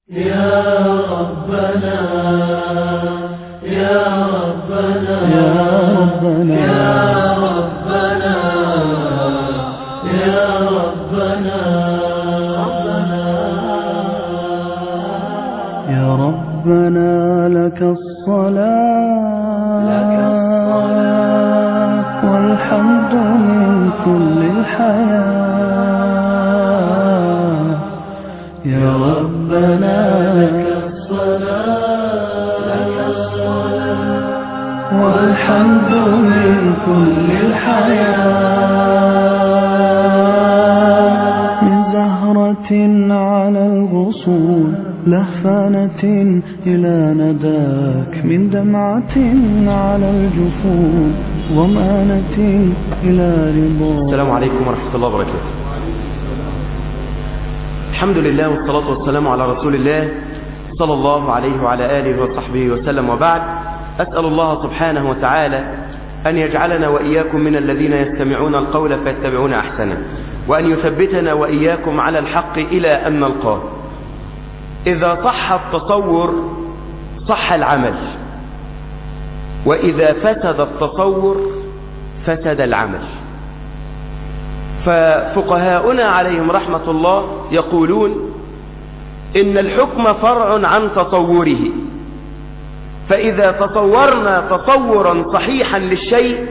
يا ربنا يا ربنا يا ربنا يا ربنا يا ربنا يا ربنا لك الصلاة لك الصلاة والحمد من كل الحياة يا ربنا لك الصلاة لك الصلاة والحمد من كل الحياة من زهرة على الغصون لهفانة إلى نداك من دمعة على الجفون ضمانة إلى رضاك السلام عليكم ورحمة الله وبركاته الحمد لله والصلاة والسلام على رسول الله صلى الله عليه وعلى آله وصحبه وسلم وبعد أسأل الله سبحانه وتعالى أن يجعلنا وإياكم من الذين يستمعون القول فيتبعون أحسنه وأن يثبتنا وإياكم على الحق إلى أن نلقاه إذا صح التصور صح العمل وإذا فسد التصور فسد العمل ففقهاؤنا عليهم رحمة الله يقولون إن الحكم فرع عن تصوره فإذا تصورنا تصورا صحيحا للشيء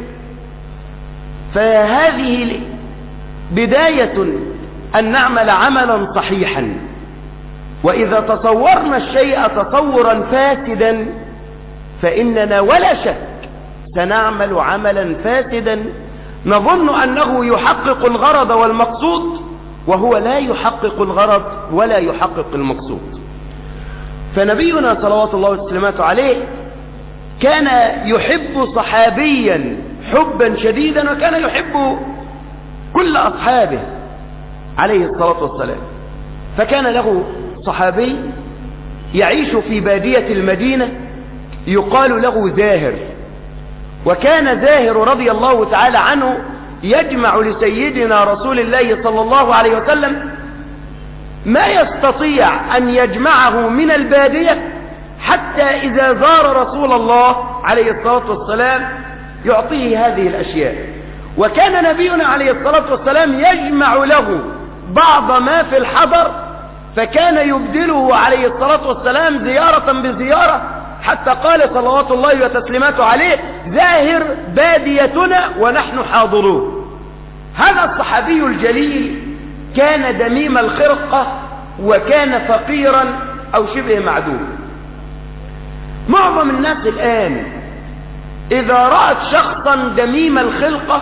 فهذه بداية أن نعمل عملا صحيحا وإذا تصورنا الشيء تصورا فاسدا فإننا ولا شك سنعمل عملا فاسدا نظن أنه يحقق الغرض والمقصود وهو لا يحقق الغرض ولا يحقق المقصود فنبينا صلوات الله وسلامته عليه كان يحب صحابيا حبا شديدا وكان يحب كل أصحابه عليه الصلاة والسلام فكان له صحابي يعيش في بادية المدينة يقال له زاهر وكان زاهر رضي الله تعالى عنه يجمع لسيدنا رسول الله صلى الله عليه وسلم ما يستطيع أن يجمعه من البادية حتى إذا زار رسول الله عليه الصلاة والسلام يعطيه هذه الأشياء وكان نبينا عليه الصلاة والسلام يجمع له بعض ما في الحضر فكان يبدله عليه الصلاة والسلام زيارة بزيارة حتى قال صلوات الله وتسليماته عليه زاهر باديتنا ونحن حاضرون هذا الصحابي الجليل كان دميم الخرقة وكان فقيرا أو شبه معدوم معظم الناس الآن إذا رأت شخصا دميم الخلقة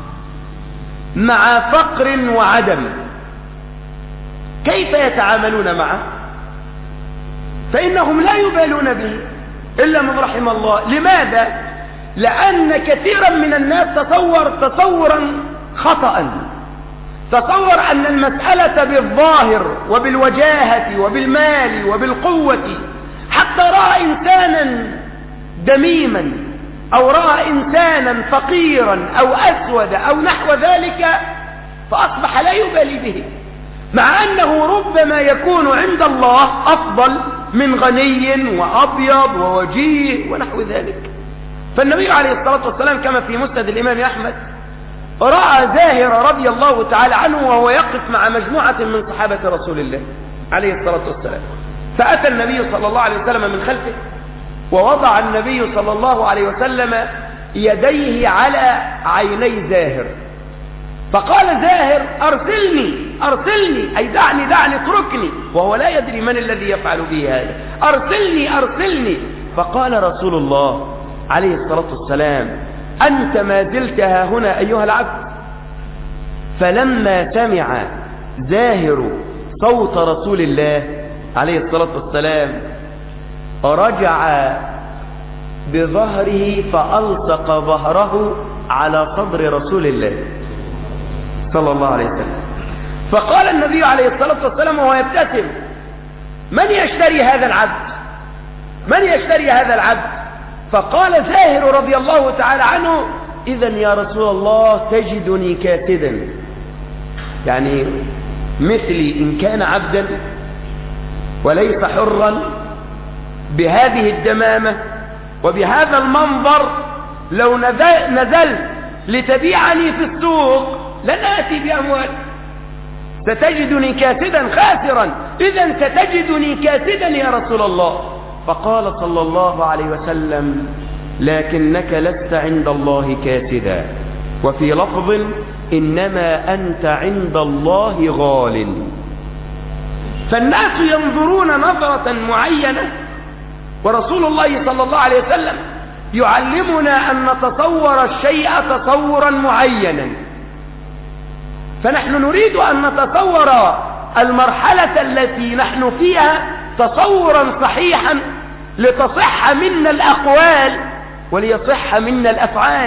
مع فقر وعدم كيف يتعاملون معه فإنهم لا يبالون به إلا من رحم الله لماذا؟ لأن كثيرا من الناس تصور تصورا خطأ تصور أن المسألة بالظاهر وبالوجاهة وبالمال وبالقوة حتى رأى إنسانا دميما أو رأى إنسانا فقيرا أو أسود أو نحو ذلك فأصبح لا يبالي به مع أنه ربما يكون عند الله أفضل من غني وأبيض ووجيه ونحو ذلك فالنبي عليه الصلاة والسلام كما في مسند الإمام أحمد رأى زاهر رضي الله تعالى عنه وهو يقف مع مجموعة من صحابة رسول الله عليه الصلاة والسلام فأتى النبي صلى الله عليه وسلم من خلفه ووضع النبي صلى الله عليه وسلم يديه على عيني زاهر فقال زاهر أرسلني أرسلني أي دعني دعني اتركني وهو لا يدري من الذي يفعل به هذا أرسلني أرسلني فقال رسول الله عليه الصلاة والسلام أنت ما زلت ها هنا أيها العبد فلما سمع زاهر صوت رسول الله عليه الصلاة والسلام رجع بظهره فألصق ظهره على صدر رسول الله صلى الله عليه وسلم فقال النبي عليه الصلاة والسلام وهو يبتسم من يشتري هذا العبد من يشتري هذا العبد فقال زاهر رضي الله تعالى عنه إذا يا رسول الله تجدني كاسدا يعني مثلي إن كان عبدا وليس حرا بهذه الدمامة وبهذا المنظر لو نزلت لتبيعني في السوق لن آتي بأموال ستجدني كاسدا خاسرا إذا ستجدني كاسدا يا رسول الله فقال صلى الله عليه وسلم لكنك لست عند الله كاسدا وفي لفظ إنما أنت عند الله غال فالناس ينظرون نظرة معينة ورسول الله صلى الله عليه وسلم يعلمنا أن نتصور الشيء تصورا معينا فنحن نريد أن نتصور المرحلة التي نحن فيها تصورا صحيحا لتصح منا الأقوال وليصح منا الأفعال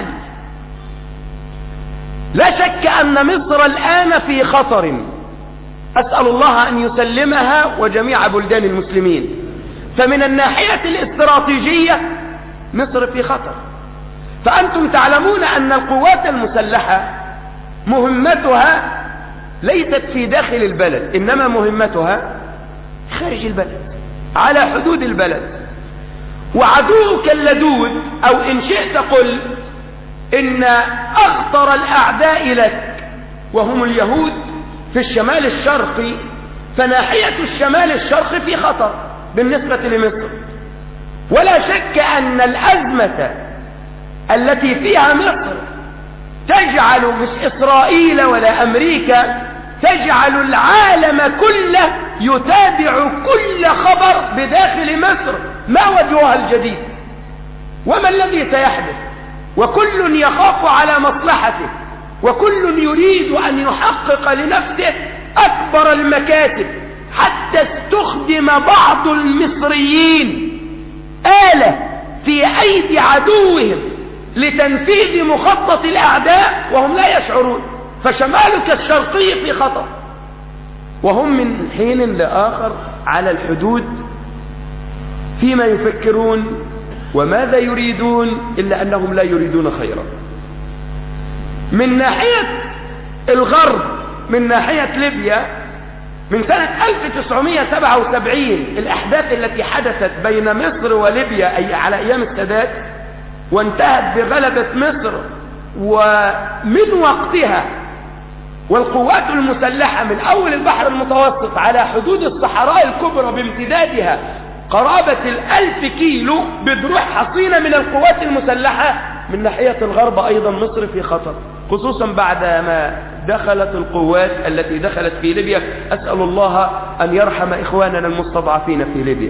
لا شك أن مصر الآن في خطر أسأل الله أن يسلمها وجميع بلدان المسلمين فمن الناحية الاستراتيجية مصر في خطر فأنتم تعلمون أن القوات المسلحة مهمتها ليست في داخل البلد إنما مهمتها خارج البلد على حدود البلد وعدوك اللدود أو إن شئت قل إن أخطر الأعداء لك وهم اليهود في الشمال الشرقي فناحية الشمال الشرقي في خطر بالنسبة لمصر ولا شك أن الأزمة التي فيها مصر تجعل مش إسرائيل ولا أمريكا تجعل العالم كله يتابع كل خبر بداخل مصر ما وجهها الجديد وما الذي سيحدث وكل يخاف على مصلحته وكل يريد أن يحقق لنفسه أكبر المكاسب حتى استخدم بعض المصريين آلة في أيدي عدوهم لتنفيذ مخطط الأعداء وهم لا يشعرون فشمالك الشرقي في خطر وهم من حين لآخر على الحدود فيما يفكرون وماذا يريدون إلا أنهم لا يريدون خيرا من ناحية الغرب من ناحية ليبيا من سنة 1977 الأحداث التي حدثت بين مصر وليبيا أي على أيام السادات وانتهت بغلبة مصر ومن وقتها والقوات المسلحة من أول البحر المتوسط على حدود الصحراء الكبرى بامتدادها قرابة الألف كيلو بدروع حصينة من القوات المسلحة من ناحية الغرب أيضا مصر في خطر خصوصا بعد ما دخلت القوات التي دخلت في ليبيا أسأل الله أن يرحم إخواننا المستضعفين في ليبيا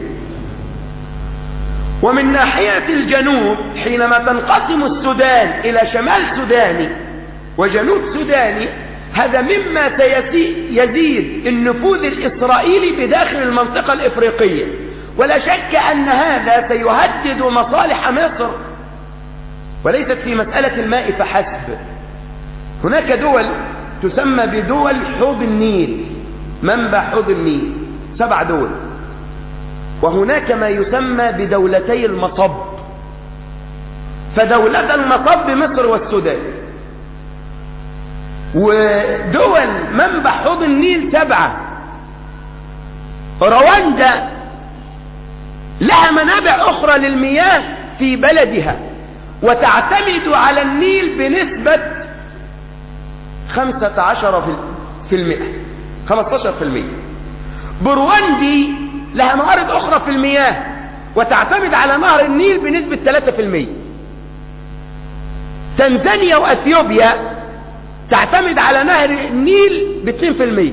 ومن ناحية الجنوب حينما تنقسم السودان إلى شمال سوداني وجنوب سوداني هذا مما سيزيد النفوذ الإسرائيلي بداخل المنطقة الإفريقية ولا شك أن هذا سيهدد مصالح مصر وليست في مسألة الماء فحسب هناك دول تسمى بدول حوض النيل منبع حوض النيل سبع دول وهناك ما يسمى بدولتي المصب فدولة المصب مصر والسودان ودول منبع حوض النيل سبعة رواندا لها منابع أخرى للمياه في بلدها وتعتمد على النيل بنسبة خمسة عشر في المئة خمستاشر في المئة برواندي لها موارد أخرى في المياه وتعتمد على نهر النيل بنسبة ثلاثة في المئة تنزانيا وأثيوبيا تعتمد على نهر النيل باثنين في المئة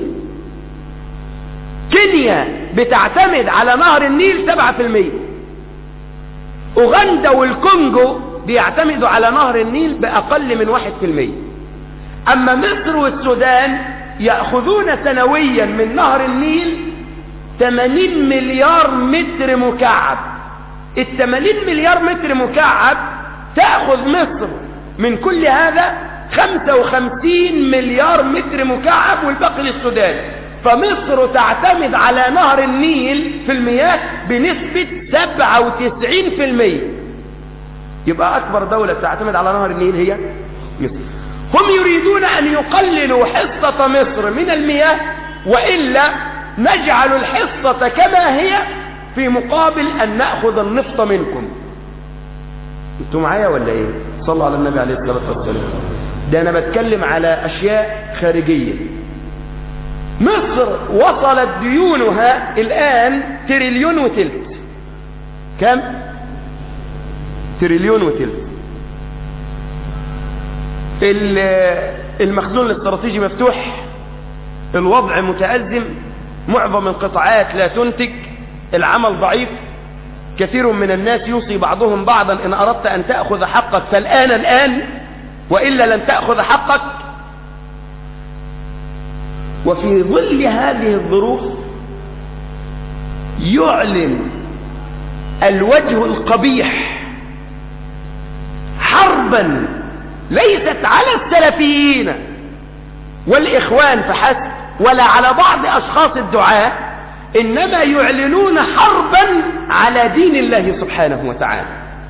كينيا بتعتمد على نهر النيل سبعة في المئة أوغندا والكونجو بيعتمدوا على نهر النيل بأقل من واحد في المئة أما مصر والسودان يأخذون سنويا من نهر النيل 80 مليار متر مكعب ال 80 مليار متر مكعب تأخذ مصر من كل هذا 55 مليار متر مكعب والباقي للسودان فمصر تعتمد على نهر النيل في المياه بنسبة 97% يبقى أكبر دولة تعتمد على نهر النيل هي مصر هم يريدون أن يقللوا حصة مصر من المياه وإلا نجعل الحصة كما هي في مقابل أن نأخذ النفط منكم انتوا معايا ولا ايه صلوا على النبي عليه الصلاة والسلام ده انا بتكلم على اشياء خارجية مصر وصلت ديونها الان تريليون وتلت كم تريليون وتلت المخزون الاستراتيجي مفتوح الوضع متأزم معظم القطاعات لا تنتج العمل ضعيف كثير من الناس يوصي بعضهم بعضا إن أردت أن تأخذ حقك فالآن الآن وإلا لن تأخذ حقك وفي ظل هذه الظروف يعلن الوجه القبيح حربا ليست على السلفيين والإخوان فحسب ولا على بعض أشخاص الدعاة إنما يعلنون حربا على دين الله سبحانه وتعالى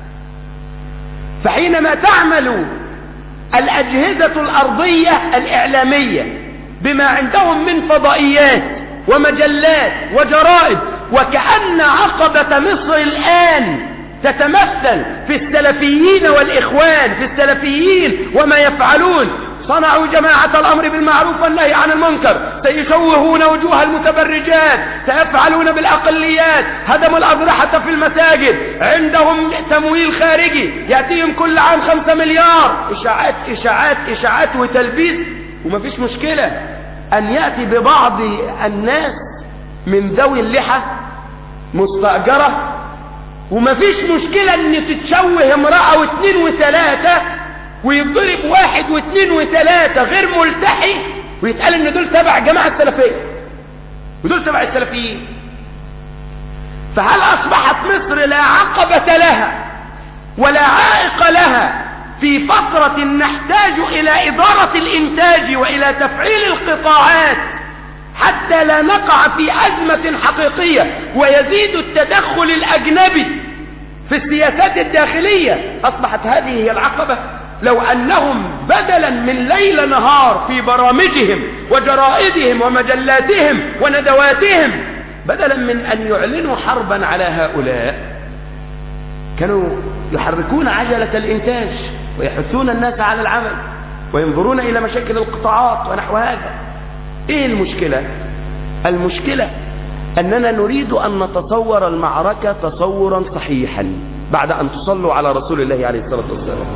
فحينما تعمل الأجهزة الأرضية الإعلامية بما عندهم من فضائيات ومجلات وجرائد وكأن عقبة مصر الآن تتمثل في السلفيين والإخوان في السلفيين وما يفعلون صنعوا جماعة الأمر بالمعروف والنهي عن المنكر سيشوهون وجوه المتبرجات سيفعلون بالأقليات هدموا الأضرحة في المساجد عندهم تمويل خارجي يأتيهم كل عام خمسة مليار إشاعات إشاعات إشاعات وتلبيس ومفيش مشكلة أن يأتي ببعض الناس من ذوي اللحى مستأجرة ومفيش مشكلة ان تتشوه امرأة واثنين وثلاثة ويضرب واحد واثنين وثلاثة غير ملتحي ويتقال ان دول تبع جماعة السلفية ودول تبع السلفيين فهل اصبحت مصر لا عقبة لها ولا عائق لها في فترة نحتاج الى ادارة الانتاج والى تفعيل القطاعات حتى لا نقع في ازمة حقيقية ويزيد التدخل الاجنبي في السياسات الداخلية اصبحت هذه هي العقبة لو أنهم بدلا من ليل نهار في برامجهم وجرائدهم ومجلاتهم وندواتهم بدلا من أن يعلنوا حربا على هؤلاء كانوا يحركون عجلة الإنتاج ويحثون الناس على العمل وينظرون إلى مشاكل القطاعات ونحو هذا إيه المشكلة؟ المشكلة أننا نريد أن نتصور المعركة تصورا صحيحا بعد أن تصلوا على رسول الله عليه الصلاة والسلام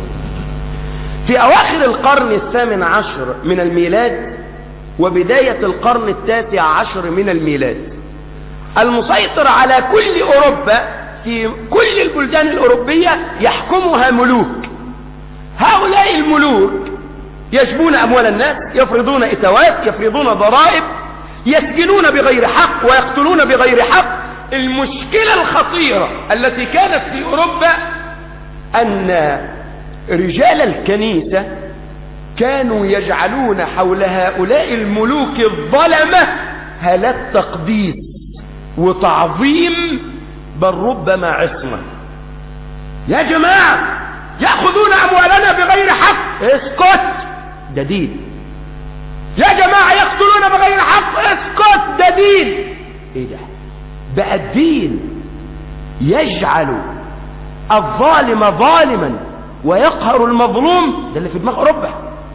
في أواخر القرن الثامن عشر من الميلاد وبداية القرن التاسع عشر من الميلاد المسيطر على كل أوروبا في كل البلدان الأوروبية يحكمها ملوك هؤلاء الملوك يجبون أموال الناس يفرضون إتوات يفرضون ضرائب يسجنون بغير حق ويقتلون بغير حق المشكلة الخطيرة التي كانت في أوروبا أن رجال الكنيسة كانوا يجعلون حول هؤلاء الملوك الظلمة هالات تقديس وتعظيم بل ربما عصمة يا جماعة يأخذون أموالنا بغير حق اسكت ده دين يا جماعة يقتلون بغير حق اسكت ده دين ايه ده بقى الدين يجعل الظالم ظالما ويقهر المظلوم ده اللي في دماغ اوروبا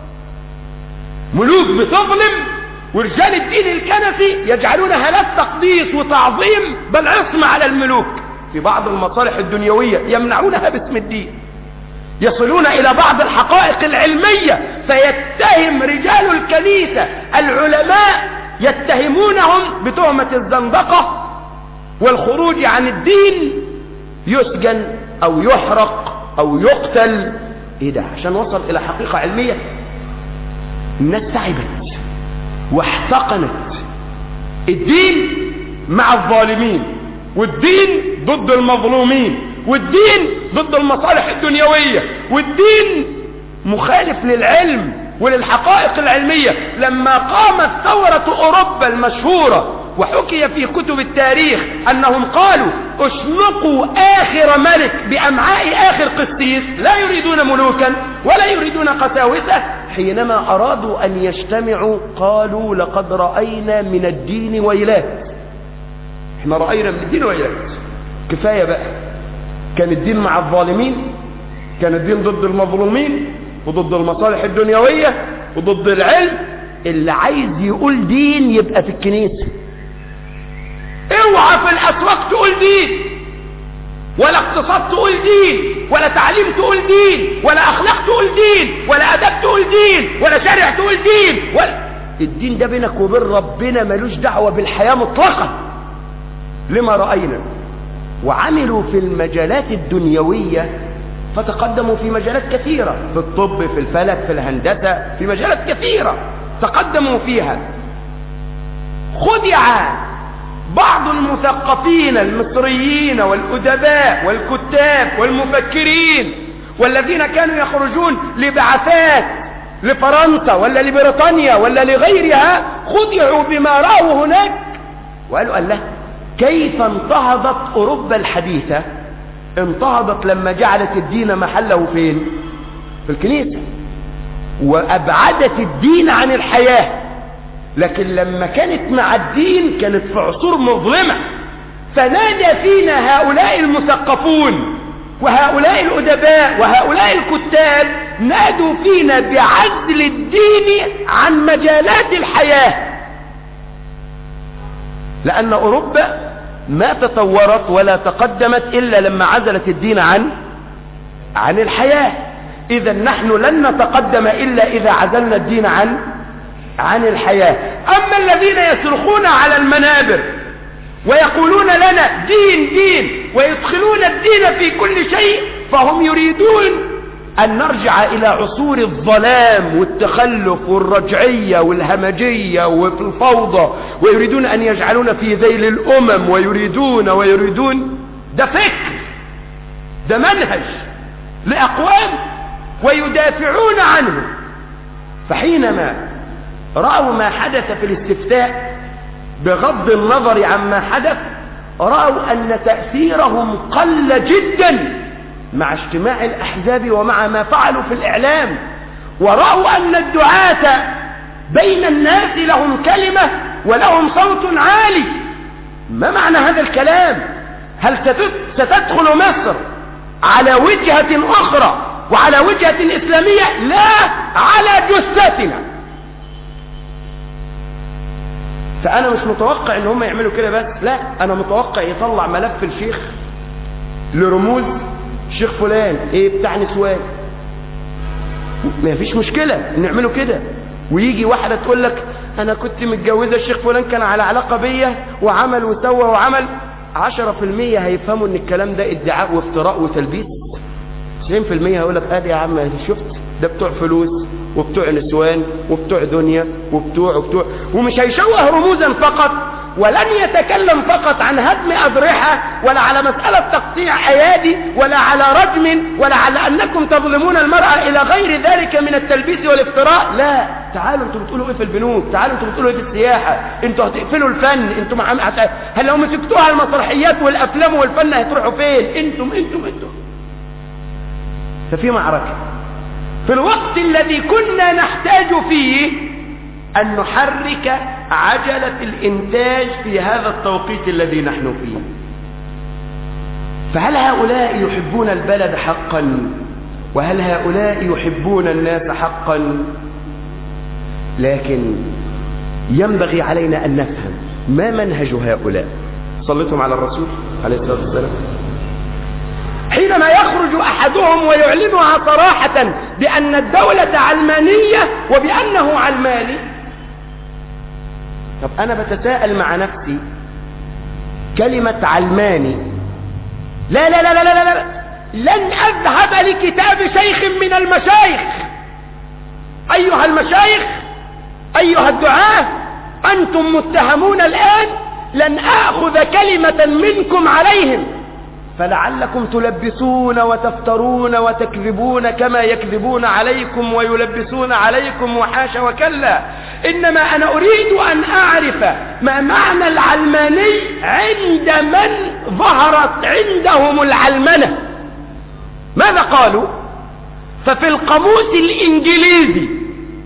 ملوك بتظلم ورجال الدين الكنفي يجعلون هالات تقديس وتعظيم بل عصمة على الملوك في بعض المصالح الدنيوية يمنعونها باسم الدين يصلون إلى بعض الحقائق العلمية فيتهم رجال الكنيسة العلماء يتهمونهم بتهمة الزندقة والخروج عن الدين يسجن أو يحرق أو يقتل إيه ده عشان وصل إلى حقيقة علمية الناس تعبت واحتقنت الدين مع الظالمين والدين ضد المظلومين والدين ضد المصالح الدنيوية والدين مخالف للعلم وللحقائق العلمية لما قامت ثورة أوروبا المشهورة وحكي في كتب التاريخ أنهم قالوا اشنقوا آخر ملك بأمعاء آخر قسيس لا يريدون ملوكا ولا يريدون قساوسة حينما أرادوا أن يجتمعوا قالوا لقد رأينا من الدين ويلات احنا رأينا من الدين ويلات كفاية بقى كان الدين مع الظالمين كان الدين ضد المظلومين وضد المصالح الدنيوية وضد العلم اللي عايز يقول دين يبقى في الكنيسة اوعى في الاسواق تقول دين ولا اقتصاد تقول دين ولا تعليم تقول دين ولا اخلاق تقول دين ولا ادب تقول دين ولا شرع تقول دين ولا الدين ده بينك وبين ربنا ملوش دعوة بالحياة مطلقا لما رأينا وعملوا في المجالات الدنيوية فتقدموا في مجالات كثيرة في الطب في الفلك في الهندسة في مجالات كثيرة تقدموا فيها خدع بعض المثقفين المصريين والأدباء والكتاب والمفكرين والذين كانوا يخرجون لبعثات لفرنسا ولا لبريطانيا ولا لغيرها خدعوا بما رأوا هناك وقالوا الله كيف انتهضت أوروبا الحديثة انتهضت لما جعلت الدين محله فين في الكنيسة وأبعدت الدين عن الحياة لكن لما كانت مع الدين كانت في عصور مظلمة فنادى فينا هؤلاء المثقفون وهؤلاء الأدباء وهؤلاء الكتاب نادوا فينا بعزل الدين عن مجالات الحياة لأن أوروبا ما تطورت ولا تقدمت إلا لما عزلت الدين عن عن الحياة إذا نحن لن نتقدم إلا إذا عزلنا الدين عن عن الحياة أما الذين يصرخون على المنابر ويقولون لنا دين دين ويدخلون الدين في كل شيء فهم يريدون أن نرجع إلى عصور الظلام والتخلف والرجعية والهمجية وفي الفوضى ويريدون أن يجعلون في ذيل الأمم ويريدون ويريدون ده فكر ده منهج لأقوام ويدافعون عنه فحينما رأوا ما حدث في الاستفتاء بغض النظر عما حدث رأوا أن تأثيرهم قل جدا مع اجتماع الأحزاب ومع ما فعلوا في الإعلام ورأوا أن الدعاة بين الناس لهم كلمة ولهم صوت عالي ما معنى هذا الكلام هل ستدخل مصر على وجهة أخرى وعلى وجهة إسلامية لا على جثتنا فأنا مش متوقع إن هم يعملوا كده بس لا أنا متوقع يطلع ملف الشيخ لرموز الشيخ فلان ايه بتاع نسوان ما فيش مشكلة نعمله كده ويجي واحدة تقول لك انا كنت متجوزة الشيخ فلان كان على علاقة بيا وعمل وسوى وعمل عشرة في المية هيفهموا ان الكلام ده ادعاء وافتراء وتلبيس تسعين في المية هيقول لك ادي يا عم شفت ده بتوع فلوس وبتوع نسوان وبتوع دنيا وبتوع وبتوع ومش هيشوه رموزا فقط ولن يتكلم فقط عن هدم أضرحة ولا على مسألة تقطيع أيادي ولا على رجم ولا على أنكم تظلمون المرأة إلى غير ذلك من التلبيس والافتراء لا تعالوا انتوا بتقولوا ايه في البنوك تعالوا انتوا بتقولوا ايه في السياحة انتوا هتقفلوا الفن انتوا مع... هت... هل لو مسكتوها المسرحيات والأفلام والفن هتروحوا فين انتم انتم انتم ففي معركة في الوقت الذي كنا نحتاج فيه أن نحرك عجلة الإنتاج في هذا التوقيت الذي نحن فيه فهل هؤلاء يحبون البلد حقا وهل هؤلاء يحبون الناس حقا لكن ينبغي علينا أن نفهم ما منهج هؤلاء صليتم على الرسول عليه الصلاة والسلام حينما يخرج أحدهم ويعلنها صراحة بأن الدولة علمانية وبأنه علماني طب أنا بتساءل مع نفسي كلمة علماني لا لا لا لا لا, لا. لن أذهب لكتاب شيخ من المشايخ أيها المشايخ أيها الدعاة أنتم متهمون الآن لن آخذ كلمة منكم عليهم فلعلكم تلبسون وتفترون وتكذبون كما يكذبون عليكم ويلبسون عليكم وحاش وكلا إنما أنا أريد أن أعرف ما معنى العلماني عند من ظهرت عندهم العلمنة ماذا قالوا ففي القاموس الإنجليزي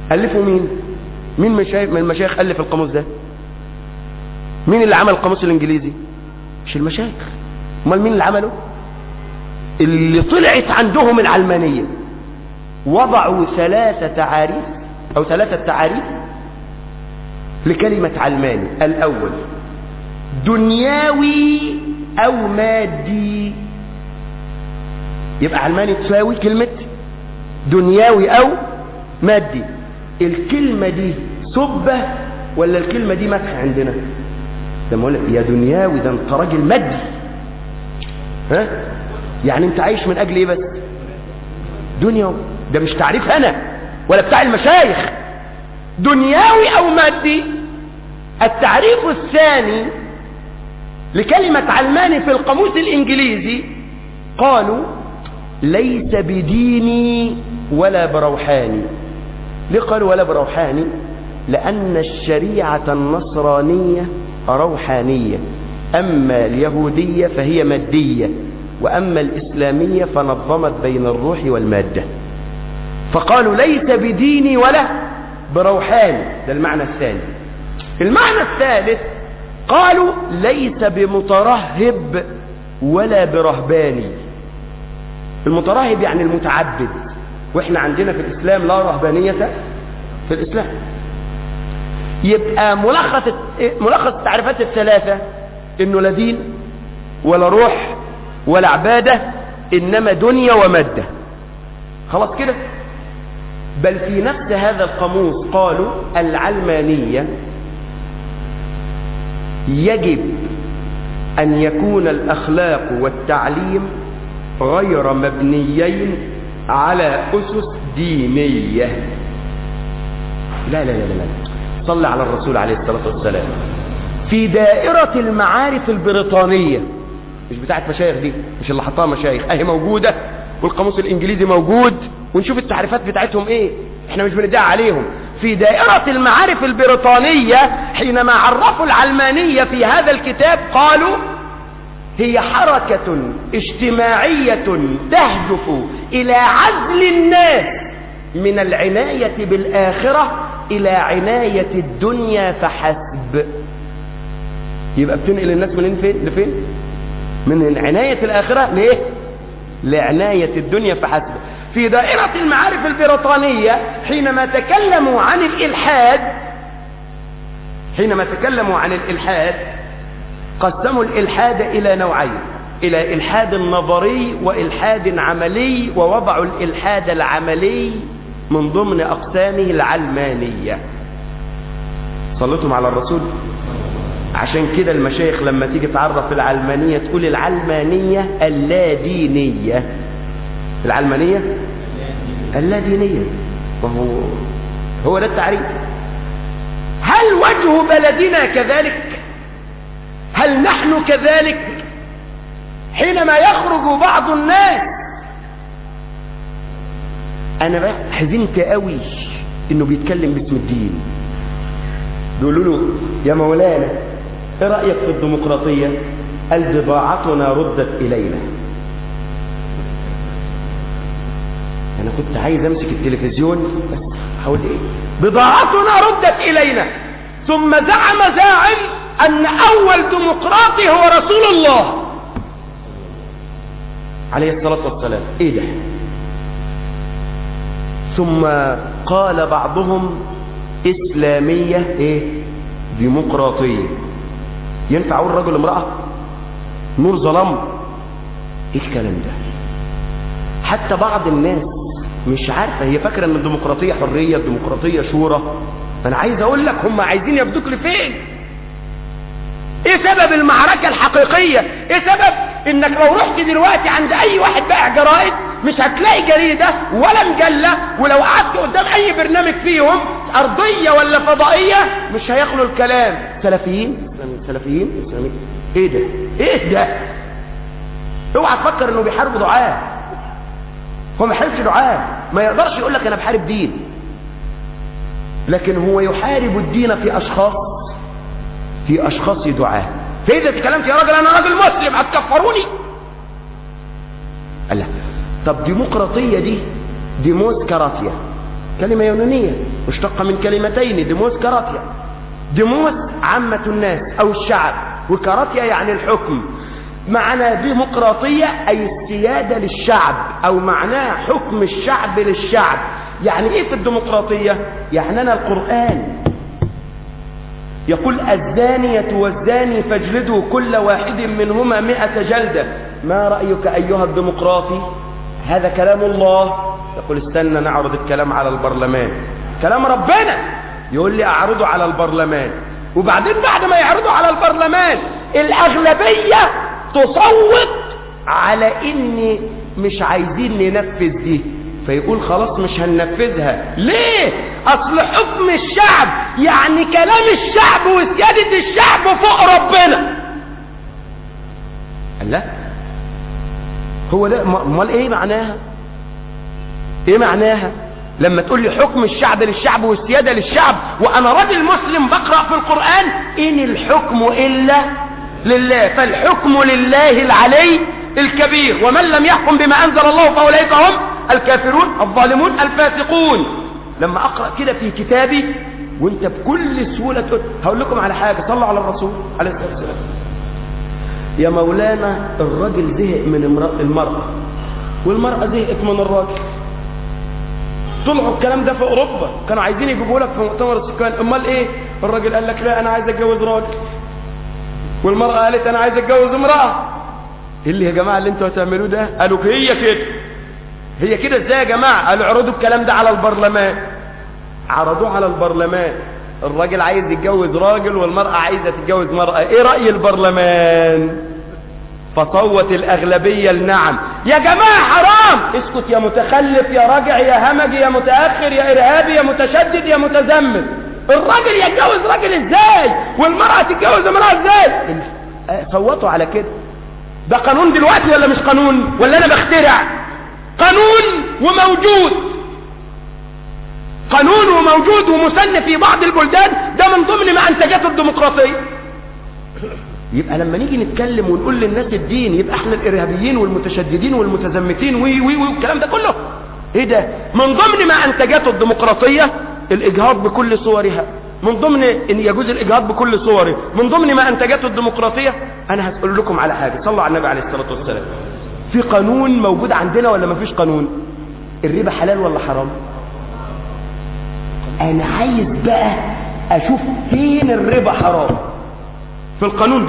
ألفه مين مين مشايخ من المشايخ ألف القاموس ده مين اللي عمل القاموس الإنجليزي مش المشايخ امال مين اللي عمله اللي طلعت عندهم العلمانية وضعوا ثلاثة تعاريف أو ثلاثة تعاريف لكلمة علماني الأول دنياوي أو مادي يبقى علماني تساوي كلمة دنياوي أو مادي الكلمة دي سبة ولا الكلمة دي مدح عندنا ده لك يا دنياوي ده انت راجل مادي ها يعني انت عايش من اجل ايه بس دنيا ده مش تعريف انا ولا بتاع المشايخ دنياوي او مادي التعريف الثاني لكلمة علماني في القاموس الانجليزي قالوا ليس بديني ولا بروحاني ليه قالوا ولا بروحاني لأن الشريعة النصرانية روحانية أما اليهودية فهي مادية وأما الإسلامية فنظمت بين الروح والمادة فقالوا ليس بديني ولا بروحاني ده المعنى الثاني المعنى الثالث قالوا ليس بمترهب ولا برهباني المترهب يعني المتعبد واحنا عندنا في الإسلام لا رهبانية في الإسلام يبقى ملخص ملخص التعريفات الثلاثة انه لا دين ولا روح ولا عبادة انما دنيا ومادة خلاص كده بل في نفس هذا القاموس قالوا العلمانية يجب أن يكون الأخلاق والتعليم غير مبنيين على أسس دينية لا لا لا لا, لا. صلى على الرسول عليه الصلاة والسلام في دائرة المعارف البريطانية مش بتاعت مشايخ دي مش اللي حطها مشايخ اهي موجودة والقاموس الانجليزي موجود ونشوف التعريفات بتاعتهم ايه احنا مش بندعي عليهم في دائرة المعارف البريطانية حينما عرفوا العلمانية في هذا الكتاب قالوا هي حركة اجتماعية تهدف إلى عزل الناس من العناية بالآخرة إلى عناية الدنيا فحسب يبقى بتنقل الناس من فين لفين من عناية الآخرة ليه لعناية الدنيا فحسب في دائرة المعارف البريطانية حينما تكلموا عن الإلحاد حينما تكلموا عن الإلحاد قسموا الإلحاد إلى نوعين إلى إلحاد نظري وإلحاد عملي ووضعوا الإلحاد العملي من ضمن أقسامه العلمانية صلتم على الرسول عشان كده المشايخ لما تيجي تعرف العلمانية تقول العلمانية اللادينية العلمانية اللادينية وهو هو ده التعريف هل وجه بلدنا كذلك هل نحن كذلك حينما يخرج بعض الناس انا بقى حزنت قوي انه بيتكلم باسم الدين بيقولوا له يا مولانا ايه رايك في الديمقراطيه قال بضاعتنا ردت الينا انا كنت عايز امسك التلفزيون بس حاول ايه بضاعتنا ردت الينا ثم زعم زاعم ان اول ديمقراطي هو رسول الله عليه الصلاه والسلام ايه ده ثم قال بعضهم إسلامية إيه؟ ديمقراطية ينفع أقول رجل امرأة نور ظلام إيه الكلام ده حتى بعض الناس مش عارفة هي فاكرة ان الديمقراطية حرية الديمقراطية شورى انا عايز اقول لك هم عايزين يبدوك لفين ايه سبب المعركة الحقيقية ايه سبب انك لو رحت دلوقتي عند اي واحد بائع جرائد مش هتلاقي جريدة ولا مجلة ولو قعدت قدام اي برنامج فيهم ارضية ولا فضائية مش هيخلوا الكلام سلفيين سلفيين اسلاميين ايه ده ايه ده اوعى تفكر انه بيحاربوا دعاة هو ما يحاربش دعاة ما يقدرش يقول لك انا بحارب دين لكن هو يحارب الدين في اشخاص في اشخاص دعاة فاذا تكلمت يا راجل انا راجل مسلم هتكفروني قال لا طب ديمقراطية دي ديموسكراتيا كلمة يونانية مشتقة من كلمتين ديموس كاراتيا ديموس عامة الناس أو الشعب وكاراتيا يعني الحكم معنى ديمقراطية أي السيادة للشعب أو معناه حكم الشعب للشعب يعني إيه في الديمقراطية؟ يعني أنا القرآن يقول الزانية والزاني فاجلدوا كل واحد منهما مئة جلدة ما رأيك أيها الديمقراطي هذا كلام الله يقول استنى نعرض الكلام على البرلمان كلام ربنا يقول لي أعرضه على البرلمان وبعدين بعد ما يعرضوا على البرلمان الأغلبية تصوت على إن مش عايزين ننفذ دي فيقول خلاص مش هننفذها ليه اصل حكم الشعب يعني كلام الشعب وسيادة الشعب فوق ربنا قال لا هو ده امال ايه معناها ايه معناها لما تقول لي حكم الشعب للشعب والسيادة للشعب وانا راجل مسلم بقرأ في القرآن ان الحكم الا لله فالحكم لله العلي الكبير ومن لم يحكم بما انزل الله فاولئك هم الكافرون الظالمون الفاسقون لما اقرا كده في كتابي وانت بكل سهوله تقول هقول لكم على حاجه صلوا على الرسول عليه الصلاه والسلام يا مولانا الراجل زهق من المراه والمراه زهقت من الراجل طلعوا الكلام ده في اوروبا كانوا عايزين يجيبوا لك في مؤتمر السكان امال ايه الراجل قال لك لا انا عايز اتجوز راجل والمراه قالت انا عايز اتجوز امراه ايه اللي يا جماعه اللي انتوا هتعملوه ده قالوا هي كده هي كده ازاي يا جماعه قالوا اعرضوا الكلام ده على البرلمان عرضوه على البرلمان الراجل عايز يتجوز راجل والمرأة عايزة تتجوز مرأة ايه رأي البرلمان فصوت الأغلبية النعم يا جماعة حرام اسكت يا متخلف يا راجع يا همجي يا متأخر يا إرهابي يا متشدد يا متزمت الراجل يتجوز راجل ازاي والمرأة تتجوز امرأة ازاي صوتوا على كده ده قانون دلوقتي ولا مش قانون ولا انا بخترع قانون وموجود قانون وموجود ومسن في بعض البلدان ده من ضمن ما انتجته الديمقراطيه يبقى لما نيجي نتكلم ونقول للناس الدين يبقى احنا الارهابيين والمتشددين والمتزمتين وي وي وي والكلام ده كله ايه ده من ضمن ما انتجته الديمقراطيه الاجهاض بكل صورها من ضمن ان يجوز الاجهاض بكل صوره من ضمن ما انتجته الديمقراطيه انا هسال لكم على حاجه صلوا على النبي عليه الصلاه والسلام في قانون موجود عندنا ولا ما فيش قانون الربا حلال ولا حرام انا عايز بقى اشوف فين الربا حرام في القانون ده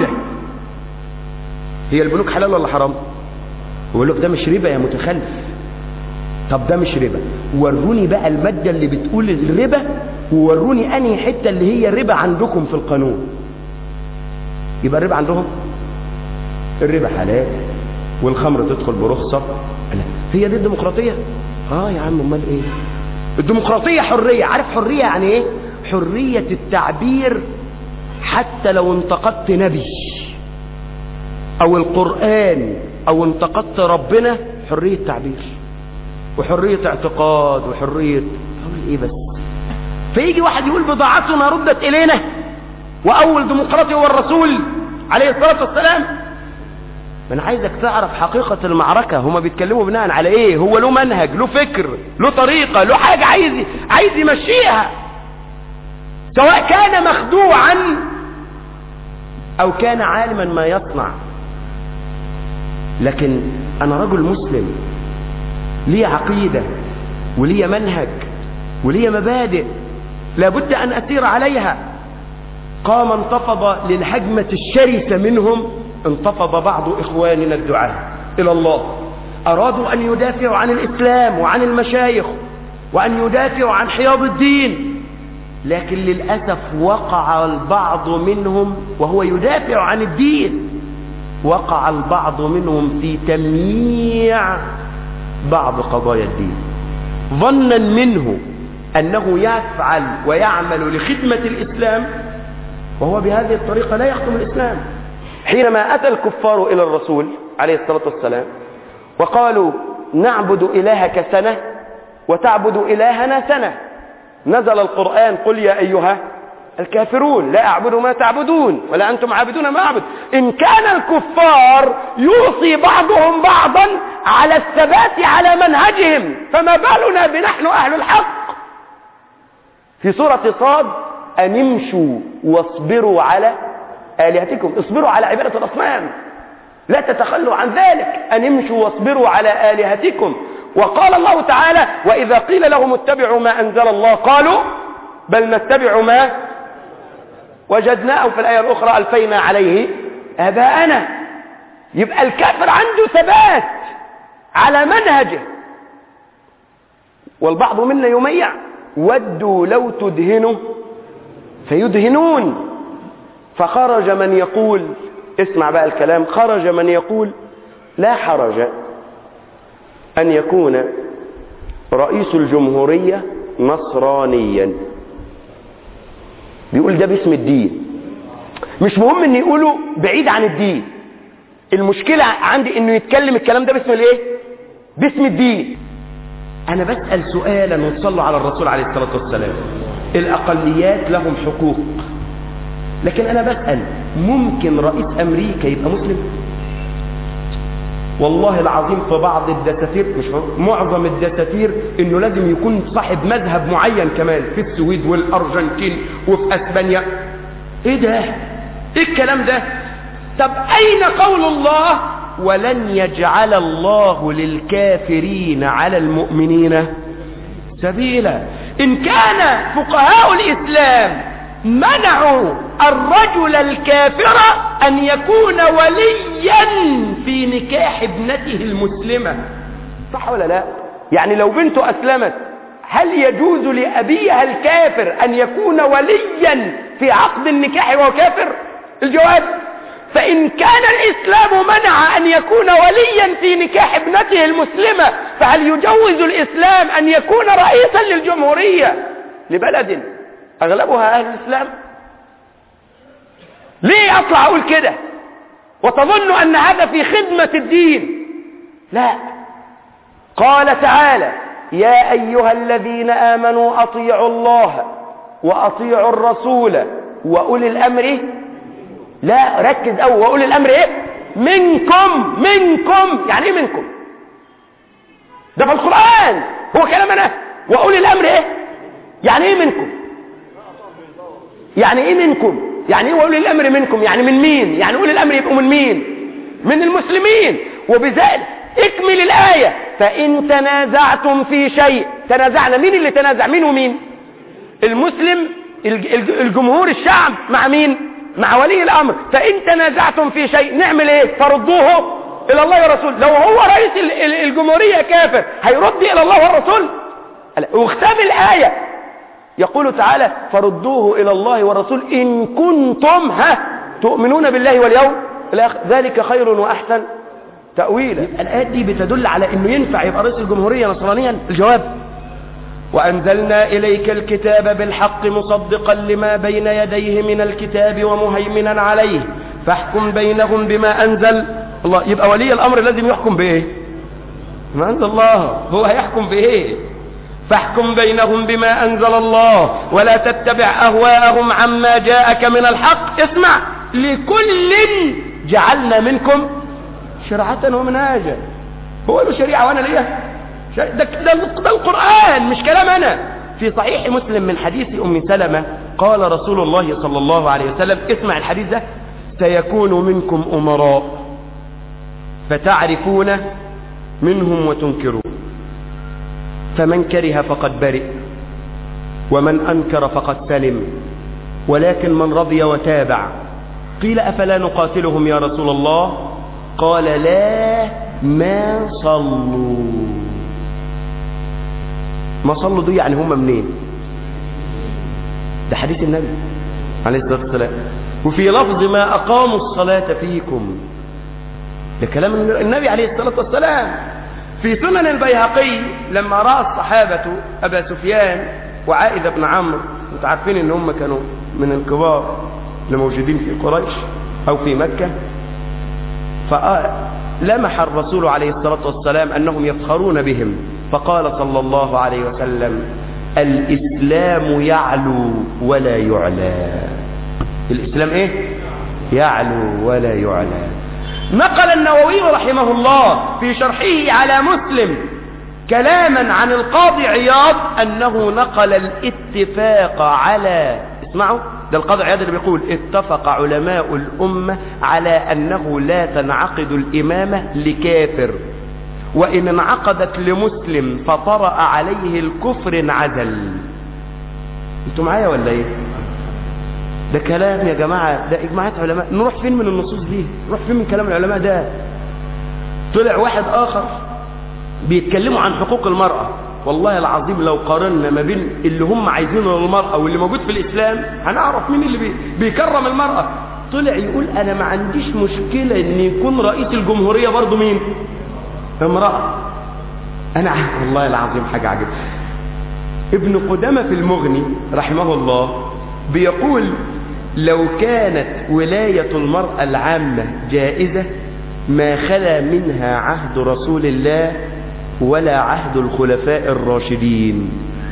هي البنوك حلال ولا حرام يقول لك ده مش ربا يا متخلف طب ده مش ربا وروني بقى المادة اللي بتقول الربا ووروني انهي حتة اللي هي ربا عندكم في القانون يبقى الربا عندهم الربا حلال والخمر تدخل برخصة لا. هي دي الديمقراطية اه يا عم امال ايه الديمقراطية حرية عارف حرية يعني ايه حرية التعبير حتى لو انتقدت نبي او القرآن او انتقدت ربنا حرية تعبير وحرية اعتقاد وحرية اقول ايه بس فيجي واحد يقول بضاعتنا ردت الينا واول ديمقراطي هو الرسول عليه الصلاة والسلام انا عايزك تعرف حقيقة المعركة هما بيتكلموا بناء على ايه هو له منهج له فكر له طريقة له حاجة عايز عايز يمشيها سواء كان مخدوعا او كان عالما ما يصنع لكن انا رجل مسلم لي عقيدة ولي منهج ولي مبادئ لابد ان اسير عليها قام انتفض للهجمة الشرسة منهم انتفض بعض إخواننا الدعاة إلى الله أرادوا أن يدافعوا عن الإسلام وعن المشايخ وأن يدافعوا عن حياض الدين لكن للأسف وقع البعض منهم وهو يدافع عن الدين وقع البعض منهم في تمييع بعض قضايا الدين ظنا منه أنه يفعل ويعمل لخدمة الإسلام وهو بهذه الطريقة لا يخدم الإسلام حينما أتى الكفار إلى الرسول عليه الصلاة والسلام وقالوا نعبد إلهك سنة وتعبد إلهنا سنة نزل القرآن قل يا أيها الكافرون لا أعبد ما تعبدون ولا أنتم عابدون ما أعبد إن كان الكفار يوصي بعضهم بعضا على الثبات على منهجهم فما بالنا بنحن أهل الحق في سورة صاد أن امشوا واصبروا على آلهتكم اصبروا على عبادة الأصنام لا تتخلوا عن ذلك أن امشوا واصبروا على آلهتكم وقال الله تعالى وإذا قيل لهم اتبعوا ما أنزل الله قالوا بل نتبع ما وجدناه في الآية الأخرى ألفينا عليه آباءنا يبقى الكافر عنده ثبات على منهجه والبعض منا يميع ودوا لو تدهنوا فيدهنون فخرج من يقول اسمع بقى الكلام خرج من يقول لا حرج أن يكون رئيس الجمهورية نصرانيا بيقول ده باسم الدين مش مهم ان يقولوا بعيد عن الدين المشكلة عندي انه يتكلم الكلام ده باسم الايه باسم الدين انا بسأل سؤالا وتصلوا على الرسول عليه الصلاة والسلام الاقليات لهم حقوق لكن انا بسأل ممكن رئيس امريكا يبقى مسلم والله العظيم في بعض الدساتير مش معظم الدساتير انه لازم يكون صاحب مذهب معين كمان في السويد والارجنتين وفي اسبانيا ايه ده ايه الكلام ده طب اين قول الله ولن يجعل الله للكافرين على المؤمنين سبيلا ان كان فقهاء الاسلام منعوا الرجل الكافر أن يكون وليا في نكاح ابنته المسلمة صح ولا لا يعني لو بنته أسلمت هل يجوز لأبيها الكافر أن يكون وليا في عقد النكاح وهو كافر الجواب فإن كان الإسلام منع أن يكون وليا في نكاح ابنته المسلمة فهل يجوز الإسلام أن يكون رئيسا للجمهورية لبلد أغلبها أهل الإسلام ليه أطلع أقول كده وتظن أن هذا في خدمة الدين لا قال تعالى يا أيها الذين آمنوا أطيعوا الله وأطيعوا الرسول وأولي الأمر لا ركز أو وأولي الأمر إيه منكم منكم يعني إيه منكم ده في القرآن هو كلام أنا وأولي الأمر إيه يعني إيه منكم يعني إيه منكم يعني ايه اولي الامر منكم يعني من مين يعني اولي الامر يبقوا من مين من المسلمين وبذلك اكمل الايه فان تنازعتم في شيء تنازعنا مين اللي تنازع مين ومين المسلم الجمهور الشعب مع مين مع ولي الامر فان تنازعتم في شيء نعمل ايه فردوه الى الله ورسوله لو هو رئيس الجمهوريه كافر هيرد الى الله والرسول واختم الايه يقول تعالى فردوه إلى الله والرسول إن كنتم ها تؤمنون بالله واليوم الآخر ذلك خير وأحسن تأويلا الآيات دي بتدل على أنه ينفع يبقى رئيس الجمهورية نصرانيا الجواب وأنزلنا إليك الكتاب بالحق مصدقا لما بين يديه من الكتاب ومهيمنا عليه فاحكم بينهم بما أنزل الله يبقى ولي الأمر لازم يحكم بإيه ما أنزل الله هو هيحكم بإيه فاحكم بينهم بما أنزل الله ولا تتبع أهواءهم عما جاءك من الحق اسمع لكل جعلنا منكم شرعة ومنهاجا هو له شريعة وأنا ليه ده, ده, ده القرآن مش كلام أنا في صحيح مسلم من حديث أم سلمة قال رسول الله صلى الله عليه وسلم اسمع الحديث ده سيكون منكم أمراء فتعرفون منهم وتنكرون فمن كره فقد برئ ومن أنكر فقد سلم ولكن من رضي وتابع قيل أفلا نقاتلهم يا رسول الله قال لا ما صلوا ما صلوا دي يعني هم منين ده حديث النبي عليه الصلاة والسلام وفي لفظ ما أقاموا الصلاة فيكم ده كلام النبي عليه الصلاة والسلام في سنن البيهقي لما رأى الصحابة أبا سفيان وعائد بن عمرو انتوا عارفين ان هم كانوا من الكبار اللي موجودين في قريش أو في مكة فلمح الرسول عليه الصلاة والسلام أنهم يفخرون بهم فقال صلى الله عليه وسلم الإسلام يعلو ولا يعلى الإسلام إيه؟ يعلو ولا يعلى نقل النووي رحمه الله في شرحه على مسلم كلاما عن القاضي عياض أنه نقل الاتفاق على اسمعوا ده القاضي عياض اللي بيقول اتفق علماء الأمة على أنه لا تنعقد الإمامة لكافر وإن انعقدت لمسلم فطرأ عليه الكفر انعزل انتوا معايا ولا ايه ده كلام يا جماعة ده إجماعات علماء نروح فين من النصوص دي نروح فين من كلام العلماء ده طلع واحد آخر بيتكلموا عن حقوق المرأة والله العظيم لو قارنا ما بين اللي هم عايزينه للمرأة واللي موجود في الإسلام هنعرف مين اللي بي بيكرم المرأة طلع يقول أنا ما عنديش مشكلة إن يكون رئيس الجمهورية برضو مين امرأة أنا عارف والله العظيم حاجة عجيبة ابن قدامة في المغني رحمه الله بيقول لو كانت ولاية المرأة العامة جائزة ما خلا منها عهد رسول الله ولا عهد الخلفاء الراشدين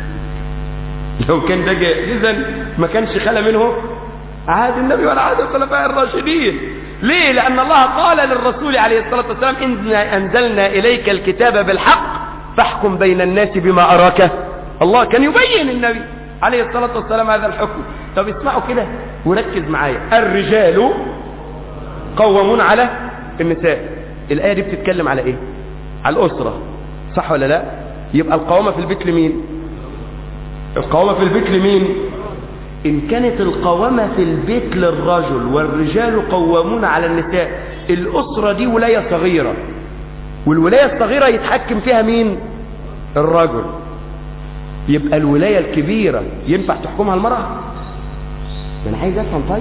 لو كان ده جائزا ما كانش خلا منه عهد النبي ولا عهد الخلفاء الراشدين ليه لأن الله قال للرسول عليه الصلاة والسلام إنا أنزلنا إليك الكتاب بالحق فاحكم بين الناس بما أراك الله كان يبين النبي عليه الصلاة والسلام هذا الحكم طب اسمعوا كده وركز معايا الرجال قوامون على النساء الآية دي بتتكلم على ايه على الأسرة صح ولا لا يبقى القوامة في البيت لمين القوامة في البيت لمين إن كانت القوامة في البيت للرجل والرجال قوامون على النساء الأسرة دي ولاية صغيرة والولاية الصغيرة يتحكم فيها مين الرجل يبقى الولاية الكبيرة ينفع تحكمها المرأة أنا عايز أفهم طيب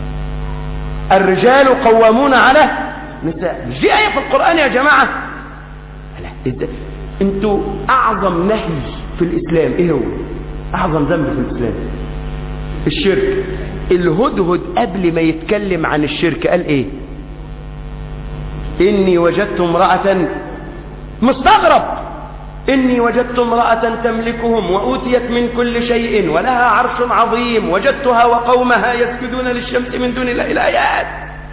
الرجال قوامون على نساء مش دي آية في القرآن يا جماعة لا إزاي انتوا أعظم نهي في الإسلام إيه هو أعظم ذنب في الإسلام الشرك الهدهد قبل ما يتكلم عن الشرك قال إيه إني وجدت امرأة مستغرب إني وجدت امرأة تملكهم وأوتيت من كل شيء ولها عرش عظيم وجدتها وقومها يسجدون للشمس من دون الله الآيات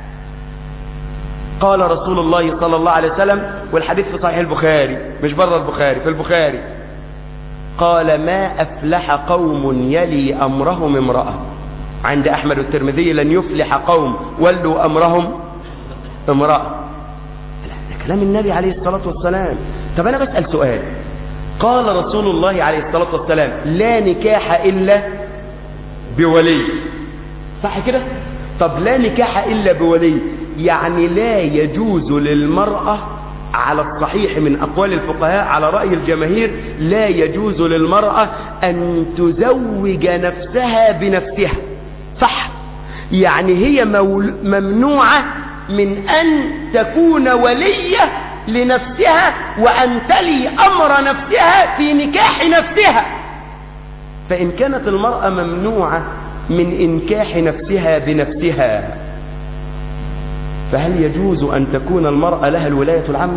قال رسول الله صلى الله عليه وسلم والحديث في صحيح البخاري مش بره البخاري في البخاري قال ما أفلح قوم يلي أمرهم امرأة عند أحمد الترمذي لن يفلح قوم ولوا أمرهم امرأة ده كلام النبي عليه الصلاة والسلام طب أنا بسأل سؤال قال رسول الله عليه الصلاة والسلام لا نكاح إلا بولي صح كده طب لا نكاح إلا بولي يعني لا يجوز للمرأة على الصحيح من أقوال الفقهاء على رأي الجماهير لا يجوز للمرأة أن تزوج نفسها بنفسها صح يعني هي مول- ممنوعة من أن تكون ولية لنفسها وأن تلي أمر نفسها في نكاح نفسها فإن كانت المرأة ممنوعة من إنكاح نفسها بنفسها فهل يجوز أن تكون المرأة لها الولاية العامة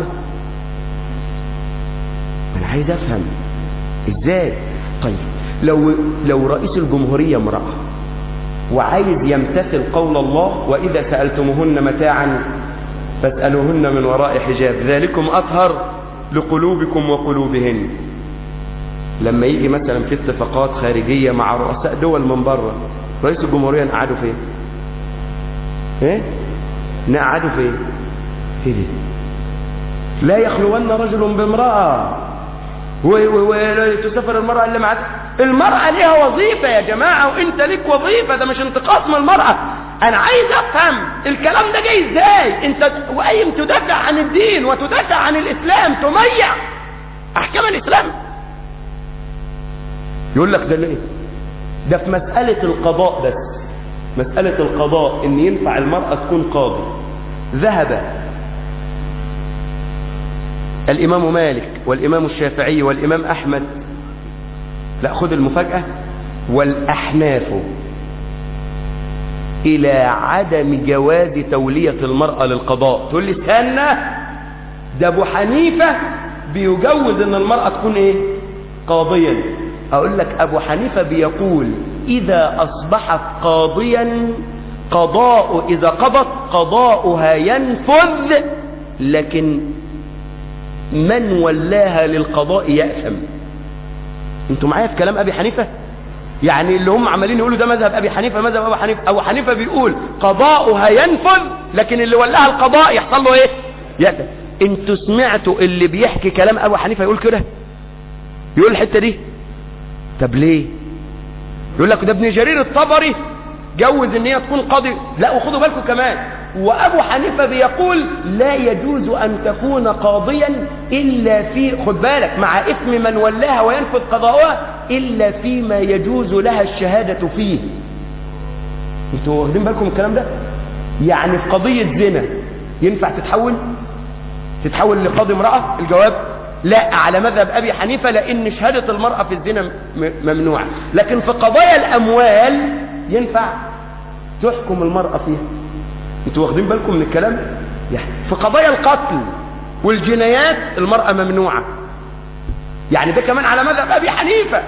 أنا عايز أفهم إزاي طيب لو, لو رئيس الجمهورية امرأة وعايز يمتثل قول الله وإذا سألتموهن متاعا فاسألوهن من وراء حجاب ذلكم أطهر لقلوبكم وقلوبهن لما يجي مثلا في اتفاقات خارجية مع رؤساء دول من بره رئيس الجمهورية نقعدوا فين ايه نقعدوا فين ايه دي لا يخلون رجل بامرأة وتسافر المرأة اللي معاك المرأة ليها وظيفة يا جماعة وانت ليك وظيفة ده مش انتقاص من المرأة انا عايز افهم الكلام ده جاي ازاي انت وقايم تدافع عن الدين وتدافع عن الاسلام تميع احكام الاسلام يقول لك ده ليه ده في مسألة القضاء بس مسألة القضاء ان ينفع المرأة تكون قاضي ذهب الإمام مالك والإمام الشافعي والإمام أحمد لا خذ المفاجأة والأحناف إلى عدم جواز تولية المرأة للقضاء تقول لي استنى ده أبو حنيفة بيجوز أن المرأة تكون إيه قاضيا أقول لك أبو حنيفة بيقول إذا أصبحت قاضيا قضاء إذا قضت قضاؤها ينفذ لكن من ولاها للقضاء يأثم انتوا معايا في كلام ابي حنيفة يعني اللي هم عمالين يقولوا ده مذهب ابي حنيفة مذهب ابي حنيفة ابو حنيفة بيقول قضاؤها ينفذ لكن اللي ولاها القضاء يحصل له ايه يأثم انتوا سمعتوا اللي بيحكي كلام ابو حنيفة يقول كده يقول الحتة دي طب ليه يقول لك ده ابن جرير الطبري جوز ان هي تكون قاضي لا وخدوا بالكم كمان وابو حنيفه بيقول لا يجوز ان تكون قاضيا الا في خد بالك مع اثم من ولاها وينفذ قضاؤها الا فيما يجوز لها الشهاده فيه انتوا واخدين بالكم من الكلام ده يعني في قضيه زنا ينفع تتحول تتحول لقاضي امراه الجواب لا على مذهب ابي حنيفه لان شهاده المراه في الزنا م- ممنوعه لكن في قضايا الاموال ينفع تحكم المراه فيها انتوا واخدين بالكم من الكلام يعني في قضايا القتل والجنايات المراه ممنوعه يعني ده كمان على مذهب ابي حنيفه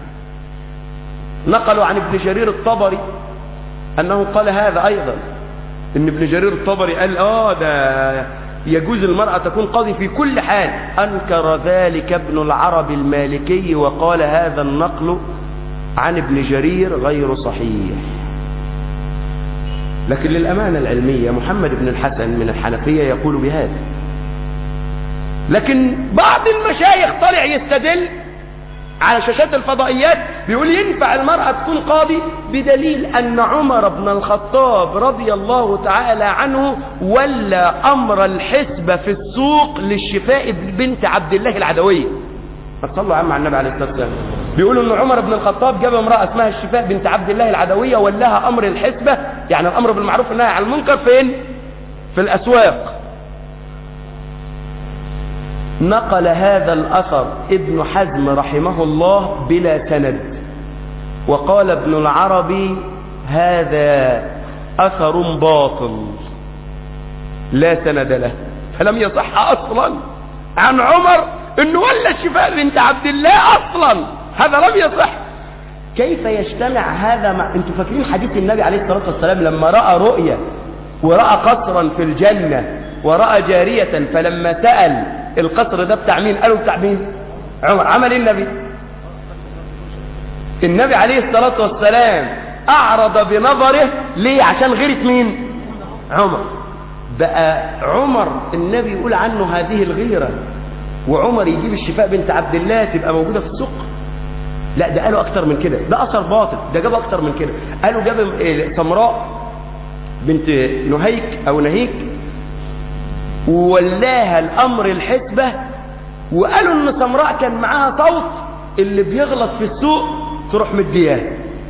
نقلوا عن ابن جرير الطبري انه قال هذا ايضا ان ابن جرير الطبري قال اه ده يجوز المرأة تكون قاضي في كل حال أنكر ذلك ابن العرب المالكي وقال هذا النقل عن ابن جرير غير صحيح لكن للأمانة العلمية محمد بن الحسن من الحنفية يقول بهذا لكن بعض المشايخ طلع يستدل على شاشات الفضائيات بيقول ينفع المرأة تكون قاضي بدليل أن عمر بن الخطاب رضي الله تعالى عنه ولا أمر الحسبة في السوق للشفاء بنت عبد الله العدوية ما تصلوا يا عم على النبي عليه الصلاة والسلام بيقولوا أن عمر بن الخطاب جاب امرأة اسمها الشفاء بنت عبد الله العدوية ولاها أمر الحسبة يعني الأمر بالمعروف والنهي عن المنكر فين؟ في الأسواق نقل هذا الأثر ابن حزم رحمه الله بلا سند وقال ابن العربي هذا أثر باطل لا سند له فلم يصح أصلا عن عمر انه ولا الشفاء بنت عبد الله أصلا هذا لم يصح كيف يجتمع هذا مع انتوا فاكرين حديث النبي عليه الصلاة والسلام لما رأى رؤيا ورأى قصرا في الجنة ورأى جارية فلما سأل القصر ده بتاع مين قالوا بتاع مين عمر عمل ايه النبي النبي عليه الصلاة والسلام اعرض بنظره ليه عشان غيرت مين عمر بقى عمر النبي يقول عنه هذه الغيرة وعمر يجيب الشفاء بنت عبد الله تبقى موجودة في السوق لا ده قالوا اكتر من كده ده اثر باطل ده جاب اكتر من كده قالوا جاب إيه، سمراء بنت نهيك او نهيك وولاها الامر الحسبة وقالوا ان سمراء كان معاها صوت اللي بيغلط في السوق تروح مدياه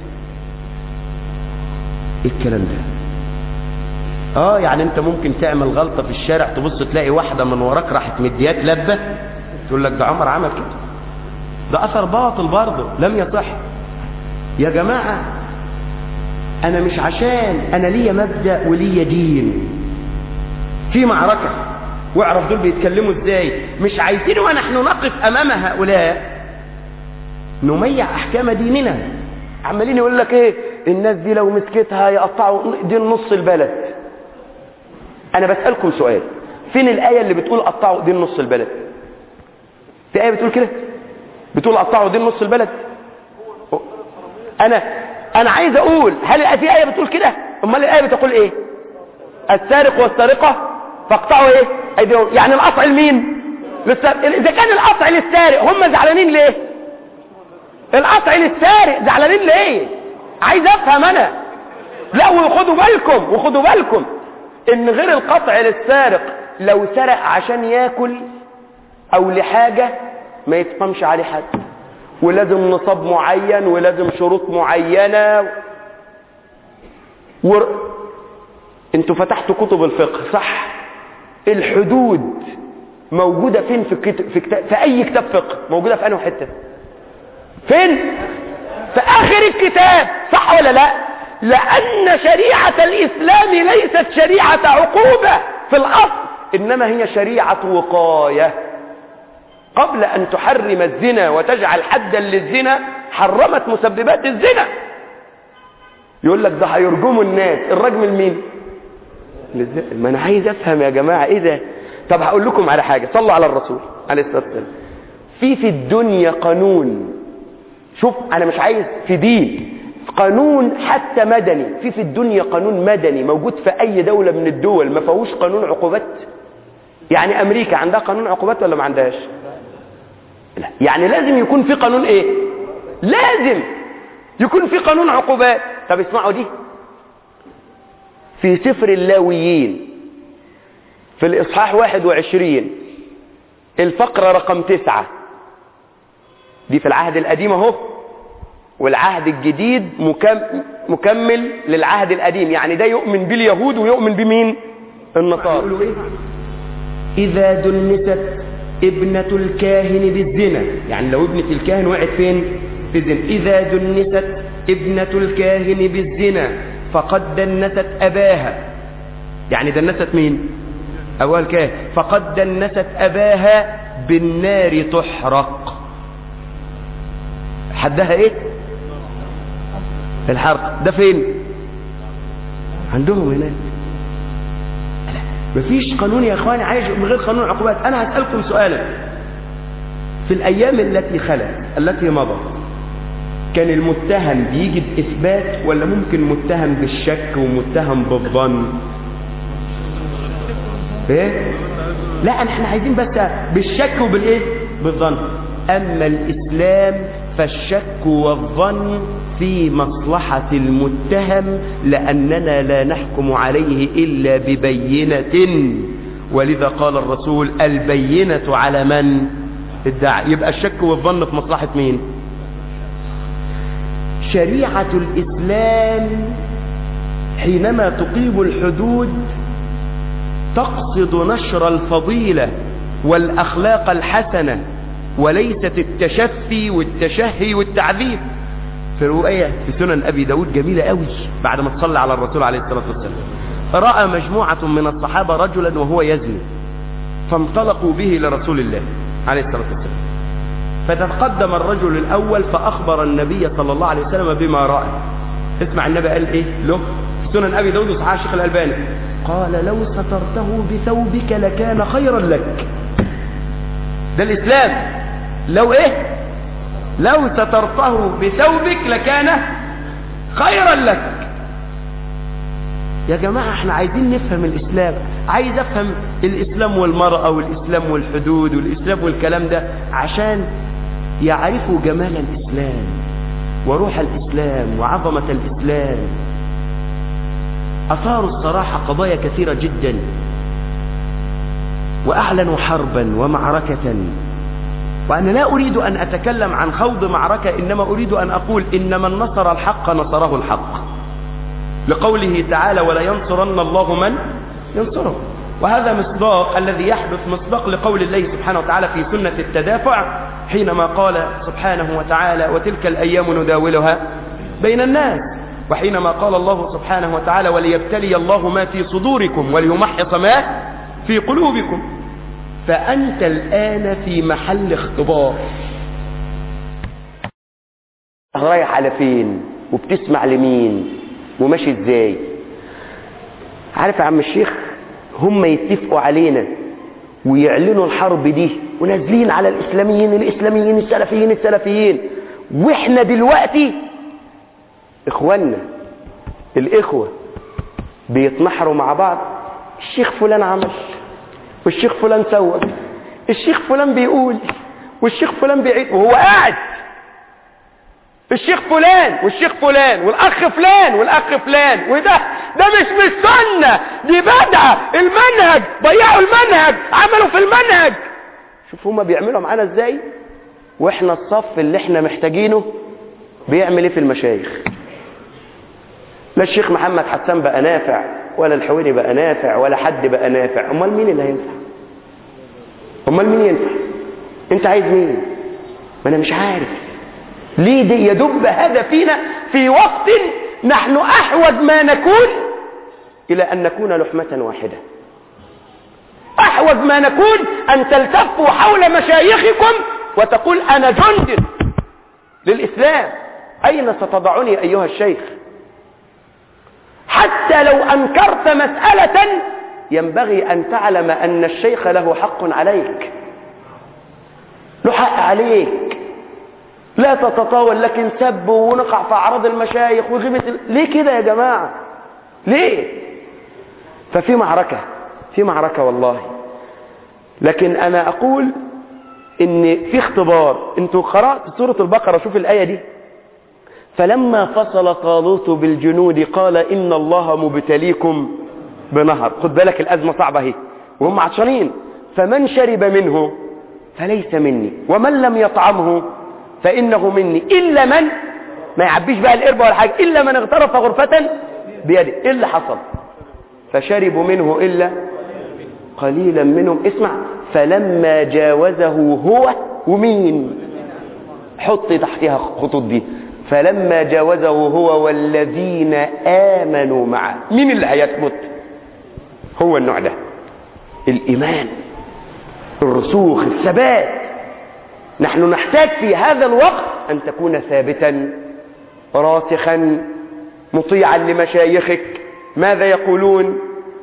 ايه الكلام ده اه يعني انت ممكن تعمل غلطة في الشارع تبص تلاقي واحدة من وراك راحت مديات لبة تقول لك ده عمر عمل كده ده اثر باطل برضه لم يصح يا جماعة انا مش عشان انا ليا مبدأ وليا دين في معركة واعرف دول بيتكلموا ازاي مش عايزين ونحن نقف امام هؤلاء نميع احكام ديننا عمالين يقول لك ايه الناس دي لو مسكتها يقطعوا دين نص البلد انا بسألكم سؤال فين الآية اللي بتقول قطعوا دين نص البلد في آية بتقول كده بتقول قطعوا دين نص البلد انا انا عايز اقول هل في آية بتقول كده امال الآية بتقول ايه السارق والسارقة فاقطعوا ايه ايديهم يعني القطع لمين للسارق اذا كان القطع للسارق هم زعلانين ليه القطع للسارق زعلانين ليه عايز افهم انا لا وخدوا بالكم وخدوا بالكم ان غير القطع للسارق لو سرق عشان ياكل او لحاجة ما يتقمش عليه حد ولازم نصاب معين ولازم شروط معينة و... انتوا فتحتوا كتب الفقه صح الحدود موجودة فين في, الكتاب في, كتاب في اي كتاب فقه موجودة في انه حتة فين في اخر الكتاب صح ولا لا لان شريعة الاسلام ليست شريعة عقوبة في الاصل انما هي شريعة وقاية قبل ان تحرم الزنا وتجعل حدا للزنا حرمت مسببات الزنا يقول لك ده هيرجموا الناس الرجم لمين ما انا عايز افهم يا جماعة ايه ده طب هقول لكم على حاجة صلوا على الرسول عليه الصلاة والسلام في في الدنيا قانون شوف انا مش عايز في دين قانون حتى مدني في في الدنيا قانون مدني موجود في اي دولة من الدول ما فيهوش قانون عقوبات يعني امريكا عندها قانون عقوبات ولا ما عندهاش لا يعني لازم يكون في قانون ايه لازم يكون في قانون عقوبات طب اسمعوا دي في سفر اللاويين في الاصحاح 21 الفقرة رقم تسعة دي في العهد القديم اهو والعهد الجديد مكم مكمل للعهد القديم يعني ده يؤمن باليهود ويؤمن بمين النصارى إيه؟ إذا دنست ابنة الكاهن بالزنا يعني لو ابنة الكاهن وقعت فين في الزنا إذا دنست ابنة الكاهن بالزنا فقد دنست أباها يعني دنست مين أبوها الكاهن فقد دنست أباها بالنار تحرق حدها ايه الحرق ده فين عندهم هناك مفيش قانون يا اخواني عايش من غير قانون عقوبات انا هسألكم سؤالا في الايام التي خلت التي مضت كان المتهم بيجي باثبات ولا ممكن متهم بالشك ومتهم بالظن ايه لا احنا عايزين بس بالشك وبالايه بالظن اما الاسلام فالشك والظن في مصلحة المتهم لأننا لا نحكم عليه إلا ببينة ولذا قال الرسول البينة على من ادعى يبقى الشك والظن في مصلحة مين شريعة الإسلام حينما تقيم الحدود تقصد نشر الفضيلة والأخلاق الحسنة وليست التشفي والتشهي والتعذيب في رواية في سنن أبي داود جميلة قوي بعد ما تصلى على الرسول عليه الصلاة والسلام رأى مجموعة من الصحابة رجلا وهو يزني فانطلقوا به لرسول الله عليه الصلاة والسلام فتقدم الرجل الأول فأخبر النبي صلى الله عليه وسلم بما رأى اسمع النبي قال إيه له في سنن أبي داود وصحاح الشيخ الألباني قال لو سترته بثوبك لكان خيرا لك ده الإسلام لو إيه لو سترته بثوبك لكان خيرا لك يا جماعة احنا عايزين نفهم الإسلام عايز أفهم الإسلام والمرأة والإسلام والحدود والإسلام والكلام ده عشان يعرفوا جمال الإسلام وروح الإسلام وعظمة الإسلام أثاروا الصراحة قضايا كثيرة جدا وأعلنوا حربا ومعركة وأنا لا أريد أن أتكلم عن خوض معركة إنما أريد أن أقول إن من نصر الحق نصره الحق لقوله تعالى ولا ينصرن الله من ينصره وهذا مصداق الذي يحدث مصداق لقول الله سبحانه وتعالى في سنة التدافع حينما قال سبحانه وتعالى وتلك الأيام نداولها بين الناس وحينما قال الله سبحانه وتعالى وليبتلي الله ما في صدوركم وليمحص ما في قلوبكم فأنت الآن في محل اختبار رايح على فين وبتسمع لمين وماشي ازاي عارف يا عم الشيخ هم يتفقوا علينا ويعلنوا الحرب دي ونازلين على الإسلاميين الإسلاميين السلفيين السلفيين وإحنا دلوقتي إخواننا الإخوة بيتنحروا مع بعض الشيخ فلان عمل والشيخ فلان سوى الشيخ فلان بيقول والشيخ فلان بيعيد وهو قاعد الشيخ فلان والشيخ فلان والاخ فلان والاخ فلان وده ده مش من السنه دي بدعه المنهج ضيعوا المنهج عملوا في المنهج شوف هما بيعملوا معانا ازاي واحنا الصف اللي احنا محتاجينه بيعمل ايه في المشايخ لا الشيخ محمد حسان بقى نافع ولا الحويني بقى نافع ولا حد بقى نافع امال مين اللي هينفع امال مين ينفع انت عايز مين ما انا مش عارف ليه دي يدب هذا فينا في وقت نحن احوج ما نكون الى ان نكون لحمة واحدة احوج ما نكون ان تلتفوا حول مشايخكم وتقول انا جند للاسلام اين ستضعني ايها الشيخ حتى لو انكرت مسألة ينبغي ان تعلم ان الشيخ له حق عليك حق عليك لا تتطاول لكن سب ونقع في أعراض المشايخ وغيبة ال... ليه كده يا جماعة ليه ففي معركة في معركة والله لكن أنا أقول إن في اختبار أنتوا قرأت سورة البقرة شوف الآية دي فلما فصل طالوت بالجنود قال إن الله مبتليكم بنهر خد بالك الأزمة صعبة اهي وهم عطشانين فمن شرب منه فليس مني ومن لم يطعمه فإنه مني إلا من ما يعبيش بقى القربة ولا حاجة إلا من اغترف غرفة بيده إيه اللي حصل فشربوا منه إلا قليلا منهم اسمع فلما جاوزه هو ومين حط تحتها خطوط دي فلما جاوزه هو والذين آمنوا معه مين اللي هيثبت هو النوع ده الإيمان الرسوخ الثبات نحن نحتاج في هذا الوقت أن تكون ثابتا راسخا مطيعا لمشايخك ماذا يقولون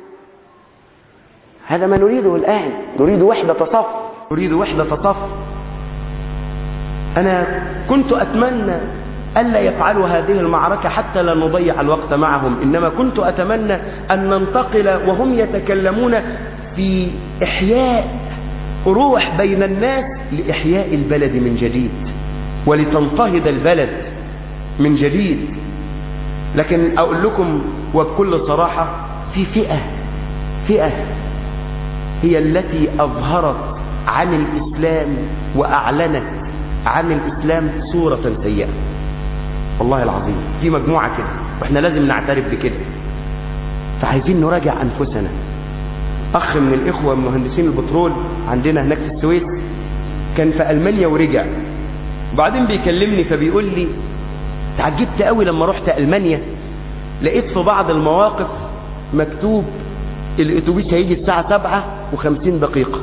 هذا ما نريده الآن نريد وحدة صف نريد وحدة صف أنا كنت أتمنى ألا يفعلوا هذه المعركة حتى لا نضيع الوقت معهم إنما كنت أتمنى أن ننتقل وهم يتكلمون في إحياء روح بين الناس لإحياء البلد من جديد ولتنتهض البلد من جديد لكن أقول لكم وبكل صراحة في فئة فئة هي التي أظهرت عن الإسلام وأعلنت عن الإسلام صورة سيئة والله العظيم في مجموعة كده واحنا لازم نعترف بكده فعايزين نراجع أنفسنا أخ من الإخوة مهندسين البترول عندنا هناك في السويس كان في ألمانيا ورجع بعدين بيكلمني فبيقول لي تعجبت قوي لما رحت ألمانيا لقيت في بعض المواقف مكتوب الاتوبيس هيجي الساعة سبعة وخمسين دقيقة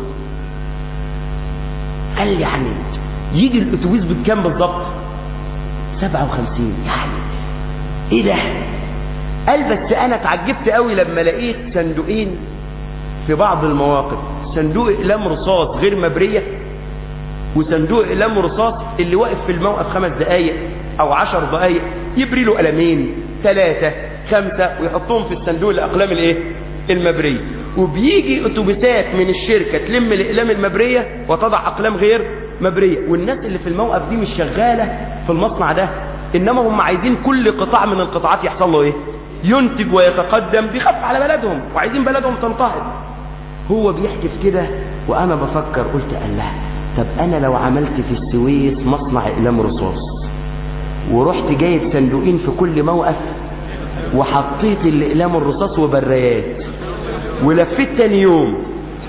قال لي يعني يجي الاتوبيس بكام بالظبط سبعة وخمسين يعني ايه ده قال بس انا اتعجبت قوي لما لقيت صندوقين في بعض المواقف صندوق اقلام رصاص غير مبرية وصندوق اقلام رصاص اللي واقف في الموقف خمس دقايق او عشر دقايق يبري له قلمين ثلاثة خمسة ويحطهم في الصندوق الاقلام الايه المبرية وبيجي اتوبيسات من الشركة تلم الاقلام المبرية وتضع اقلام غير مبرية والناس اللي في الموقف دي مش شغالة في المصنع ده انما هم عايزين كل قطاع من القطاعات يحصل له ايه ينتج ويتقدم بيخف على بلدهم وعايزين بلدهم تنتهض هو بيحكي في كده وانا بفكر قلت الله طب انا لو عملت في السويس مصنع اقلام رصاص ورحت جايب صندوقين في كل موقف وحطيت الاقلام الرصاص وبريات ولفيت تاني يوم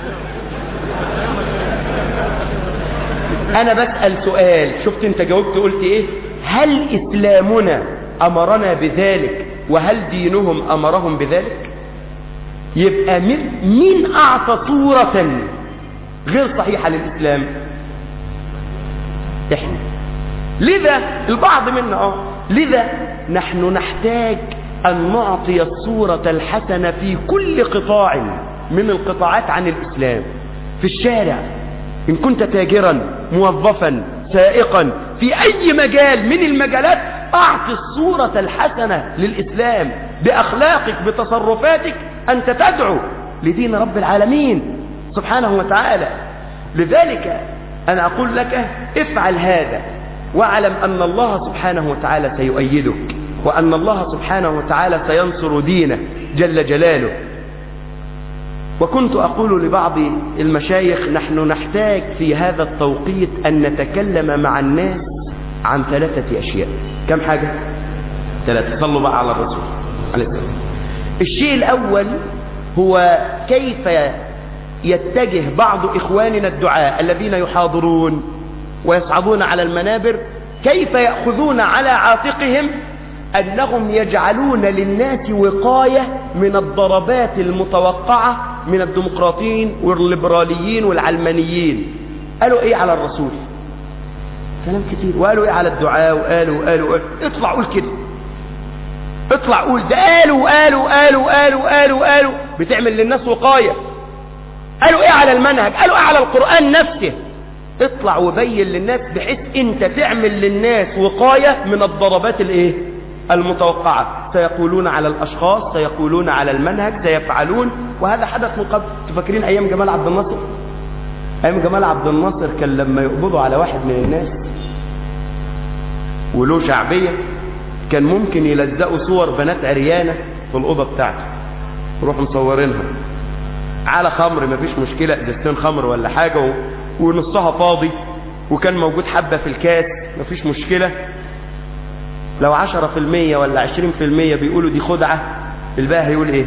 انا بسأل سؤال شفت انت جاوبت قلت ايه هل اسلامنا امرنا بذلك وهل دينهم امرهم بذلك يبقى مين اعطى صورة غير صحيحة للاسلام احنا لذا البعض منا اه لذا نحن نحتاج ان نعطي الصورة الحسنة في كل قطاع من القطاعات عن الاسلام في الشارع إن كنت تاجرا موظفا سائقا في أي مجال من المجالات أعطي الصورة الحسنة للإسلام بأخلاقك بتصرفاتك أنت تدعو لدين رب العالمين سبحانه وتعالى لذلك أنا أقول لك افعل هذا واعلم أن الله سبحانه وتعالى سيؤيدك وأن الله سبحانه وتعالى سينصر دينه جل جلاله وكنت أقول لبعض المشايخ نحن نحتاج في هذا التوقيت أن نتكلم مع الناس عن ثلاثة أشياء كم حاجة؟ ثلاثة صلوا بقى على الرسول عليه السلام الشيء الأول هو كيف يتجه بعض إخواننا الدعاء الذين يحاضرون ويصعدون على المنابر كيف يأخذون على عاتقهم أنهم يجعلون للناس وقاية من الضربات المتوقعة من الديمقراطيين والليبراليين والعلمانيين قالوا ايه على الرسول كلام كتير وقالوا ايه على الدعاء وقالوا وقالوا, وقالوا. اطلع قول كده اطلع قول ده قالوا قالوا قالوا قالوا قالوا قالوا بتعمل للناس وقاية قالوا ايه على المنهج قالوا ايه على القرآن نفسه اطلع وبين للناس بحيث انت تعمل للناس وقاية من الضربات الايه المتوقعة سيقولون على الاشخاص سيقولون على المنهج سيفعلون وهذا حدث من قبل تفكرين ايام جمال عبد الناصر ايام جمال عبد الناصر كان لما يقبضوا على واحد من الناس وله شعبية كان ممكن يلزقوا صور بنات عريانة في الأوضة بتاعته يروحوا مصورينها على خمر مفيش مشكلة ازازتين خمر ولا حاجة و... ونصها فاضي وكان موجود حبة في الكاس مفيش مشكلة لو عشرة في المية ولا عشرين في المية بيقولوا دي خدعة الباقي هيقول ايه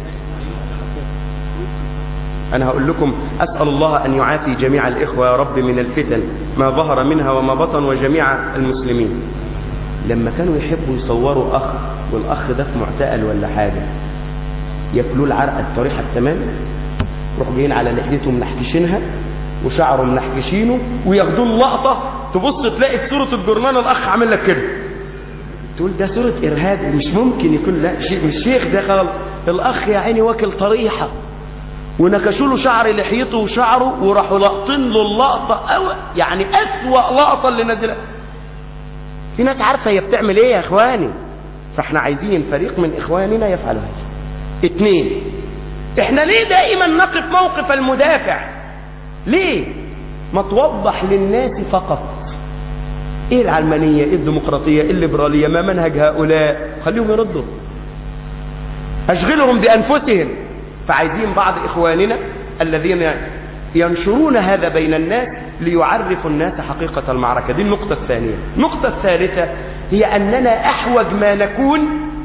انا هقول لكم اسأل الله ان يعافي جميع الاخوة يا رب من الفتن ما ظهر منها وما بطن وجميع المسلمين لما كانوا يحبوا يصوروا اخ والاخ ده في معتقل ولا حاجة ياكلوه العرقة الطريحة التمام يروحوا جايين على لحيته منحكشينها وشعره منحكشينه وياخدوه اللقطة تبص تلاقي في صورة الجرنان الاخ عامل لك كده تقول ده صورة ارهاب مش ممكن يكون لا شيء مش شيخ ده خالص الاخ يا عيني واكل طريحة ونكشوا له شعر لحيته وشعره وراحوا لاقطين له اللقطة أو يعني أسوأ لقطة اللي نزلها في ناس عارفة هي بتعمل ايه يا اخواني فاحنا عايزين فريق من اخواننا يفعل هذا اتنين احنا ليه دائما نقف موقف المدافع ليه ما توضح للناس فقط ايه العلمانية ايه الديمقراطية ايه الليبرالية ما منهج هؤلاء خليهم يردوا اشغلهم بانفسهم فعايزين بعض اخواننا الذين ينشرون هذا بين الناس ليعرفوا الناس حقيقة المعركة دي النقطة الثانية النقطة الثالثة هي أننا أحوج ما نكون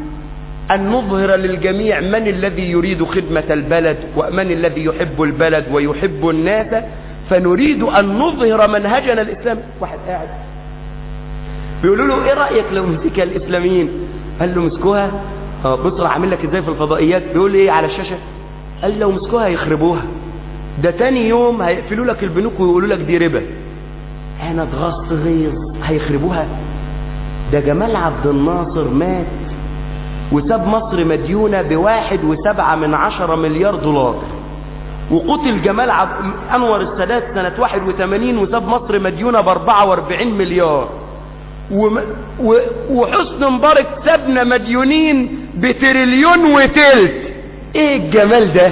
أن نظهر للجميع من الذي يريد خدمة البلد ومن الذي يحب البلد ويحب الناس فنريد أن نظهر منهجنا الإسلامي واحد قاعد بيقولوا له ايه رأيك لو مسكها الإسلاميين قال له مسكوها اه بص راح عامل لك ازاي في الفضائيات بيقول ايه على الشاشة قال لو مسكوها يخربوها ده تاني يوم هيقفلوا لك البنوك ويقولوا لك دي ربا انا اتغصت غيظ هيخربوها ده جمال عبد الناصر مات وساب مصر مديونة بواحد وسبعة من عشرة مليار دولار وقتل جمال عبد أنور السادات سنة 81 وساب مصر مديونة ب 44 مليار وم... و... وحسن مبارك سابنا مديونين بتريليون وتلت ايه الجمال ده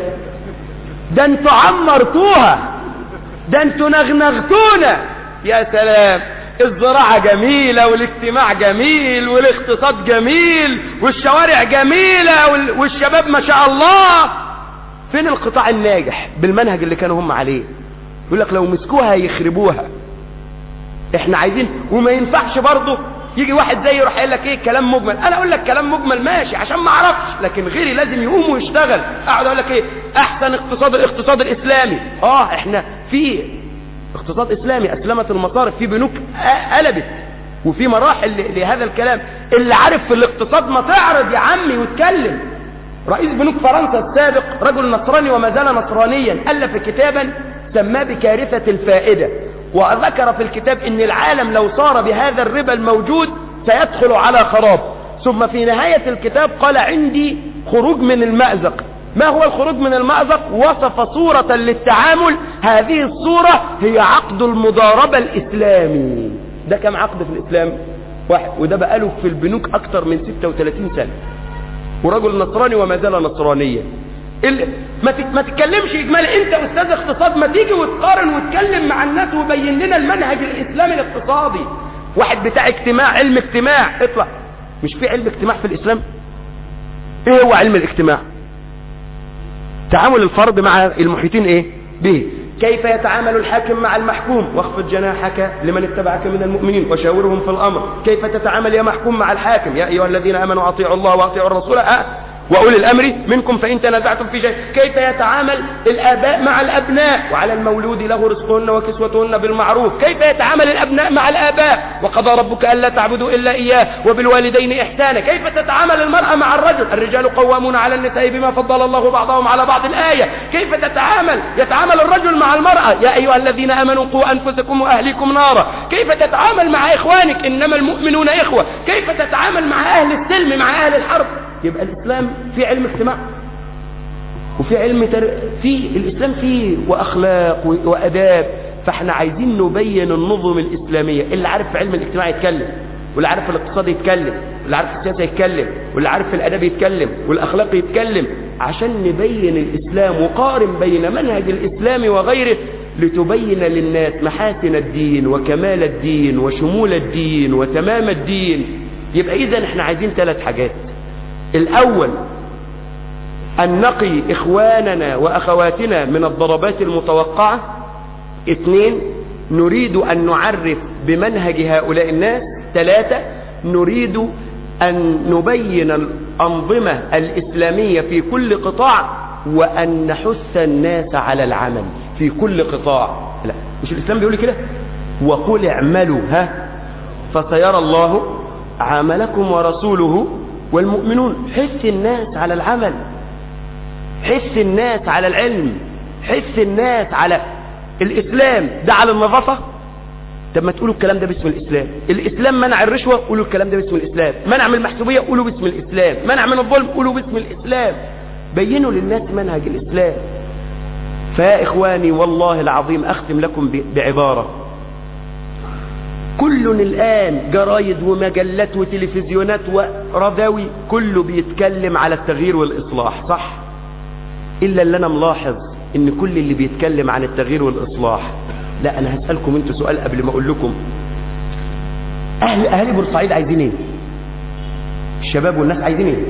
ده انتوا عمرتوها ده انتوا نغنغتونا يا سلام الزراعة جميلة والاجتماع جميل والاقتصاد جميل والشوارع جميلة وال... والشباب ما شاء الله فين القطاع الناجح بالمنهج اللي كانوا هم عليه يقول لك لو مسكوها يخربوها احنا عايزين وما ينفعش برضه يجي واحد زي يروح قايل لك ايه كلام مجمل انا اقول لك كلام مجمل ماشي عشان ما اعرفش لكن غيري لازم يقوم ويشتغل اقعد اقول لك ايه احسن اقتصاد الاقتصاد الاسلامي اه احنا في اقتصاد اسلامي اسلمت المصارف في بنوك قلبت وفي مراحل لهذا الكلام اللي عارف في الاقتصاد ما تعرض يا عمي واتكلم رئيس بنوك فرنسا السابق رجل نصراني وما زال نصرانيا الف كتابا سماه بكارثه الفائده وذكر في الكتاب ان العالم لو صار بهذا الربا الموجود سيدخل على خراب ثم في نهاية الكتاب قال عندي خروج من المأزق ما هو الخروج من المأزق وصف صورة للتعامل هذه الصورة هي عقد المضاربة الإسلامي ده كم عقد في الإسلام واحد وده بقاله في البنوك أكثر من 36 سنة ورجل نصراني وما زال نصرانيا ما ما تتكلمش اجمالي انت استاذ اقتصاد ما تيجي وتقارن وتكلم مع الناس وبين لنا المنهج الاسلامي الاقتصادي واحد بتاع اجتماع علم اجتماع اطلع مش في علم اجتماع في الاسلام ايه هو علم الاجتماع تعامل الفرد مع المحيطين ايه به كيف يتعامل الحاكم مع المحكوم واخفض جناحك لمن اتبعك من المؤمنين وشاورهم في الامر كيف تتعامل يا محكوم مع الحاكم يا ايها الذين امنوا اطيعوا الله واطيعوا الرسول أه وأولي الأمر منكم فإن تنازعتم في شيء كيف يتعامل الآباء مع الأبناء وعلى المولود له رزقهن وكسوتهن بالمعروف كيف يتعامل الأبناء مع الآباء وقضى ربك ألا تعبدوا إلا إياه وبالوالدين إحسانا كيف تتعامل المرأة مع الرجل الرجال قوامون على النساء بما فضل الله بعضهم على بعض الآية كيف تتعامل يتعامل الرجل مع المرأة يا أيها الذين آمنوا قوا أنفسكم وأهليكم نارا كيف تتعامل مع إخوانك إنما المؤمنون إخوة كيف تتعامل مع أهل السلم مع أهل الحرب يبقى الإسلام في علم اجتماع وفي علم تر... في الإسلام فيه وأخلاق وأداب فاحنا عايزين نبين النظم الإسلامية اللي عارف في علم الاجتماع يتكلم واللي عارف في الاقتصاد يتكلم واللي عارف في السياسة يتكلم واللي عارف في الأدب يتكلم والأخلاق يتكلم عشان نبين الإسلام وقارن بين منهج الإسلام وغيره لتبين للناس محاسن الدين وكمال الدين وشمول الدين وتمام الدين يبقى إذا احنا عايزين ثلاث حاجات الأول أن نقي إخواننا وأخواتنا من الضربات المتوقعة اثنين نريد أن نعرف بمنهج هؤلاء الناس ثلاثة نريد أن نبين الأنظمة الإسلامية في كل قطاع وأن نحث الناس على العمل في كل قطاع لا مش الإسلام بيقول كده وقل اعملوا ها فسيرى الله عملكم ورسوله والمؤمنون حث الناس على العمل حث الناس على العلم حث الناس على الإسلام ده على النظافة طب ما تقولوا الكلام ده باسم الإسلام الإسلام منع الرشوة قولوا الكلام ده باسم الإسلام منع من المحسوبية قولوا باسم الإسلام منع من الظلم قولوا باسم الإسلام بينوا للناس منهج الإسلام فيا إخواني والله العظيم أختم لكم بعبارة كل الآن جرايد ومجلات وتلفزيونات ورذاوي كله بيتكلم على التغيير والإصلاح صح إلا اللي أنا ملاحظ إن كل اللي بيتكلم عن التغيير والإصلاح لا أنا هسألكم أنتوا سؤال قبل ما أقول لكم أهل أهل بورسعيد عايزين إيه الشباب والناس عايزين إيه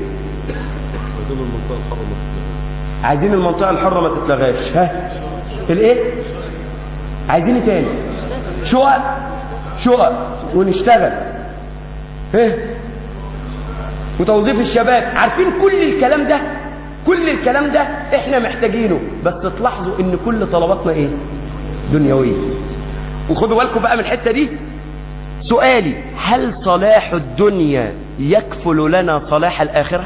عايزين المنطقة الحرة ما تتلغاش ها الايه عايزين ايه تاني شقق شقق ونشتغل ايه وتوظيف الشباب عارفين كل الكلام ده كل الكلام ده احنا محتاجينه بس تلاحظوا ان كل طلباتنا ايه دنيوية وخدوا بالكم بقى من الحتة دي سؤالي هل صلاح الدنيا يكفل لنا صلاح الآخرة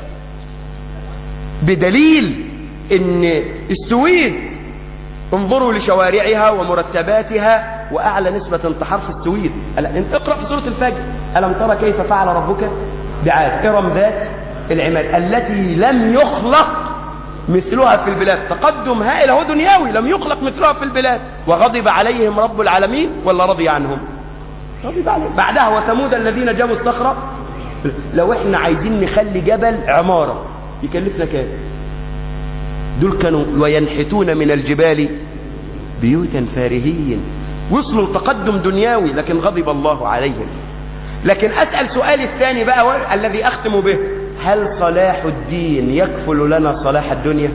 بدليل ان السويد انظروا لشوارعها ومرتباتها واعلى نسبة انتحار في السويد انت اقرأ في سورة الفجر ألم ترى كيف فعل ربك بعاد ارم ذات العماد التي لم يخلق مثلها في البلاد تقدم هائل هو دنياوي لم يخلق مثلها في البلاد وغضب عليهم رب العالمين ولا رضي عنهم رضي عليهم بعدها وثمود الذين جابوا الصخرة لو احنا عايزين نخلي جبل عمارة يكلفنا كام دول كانوا وينحتون من الجبال بيوتا فارهين وصلوا لتقدم دنياوي لكن غضب الله عليهم لكن أسأل سؤالي الثاني بقى الذي أختم به هل صلاح الدين يكفل لنا صلاح الدنيا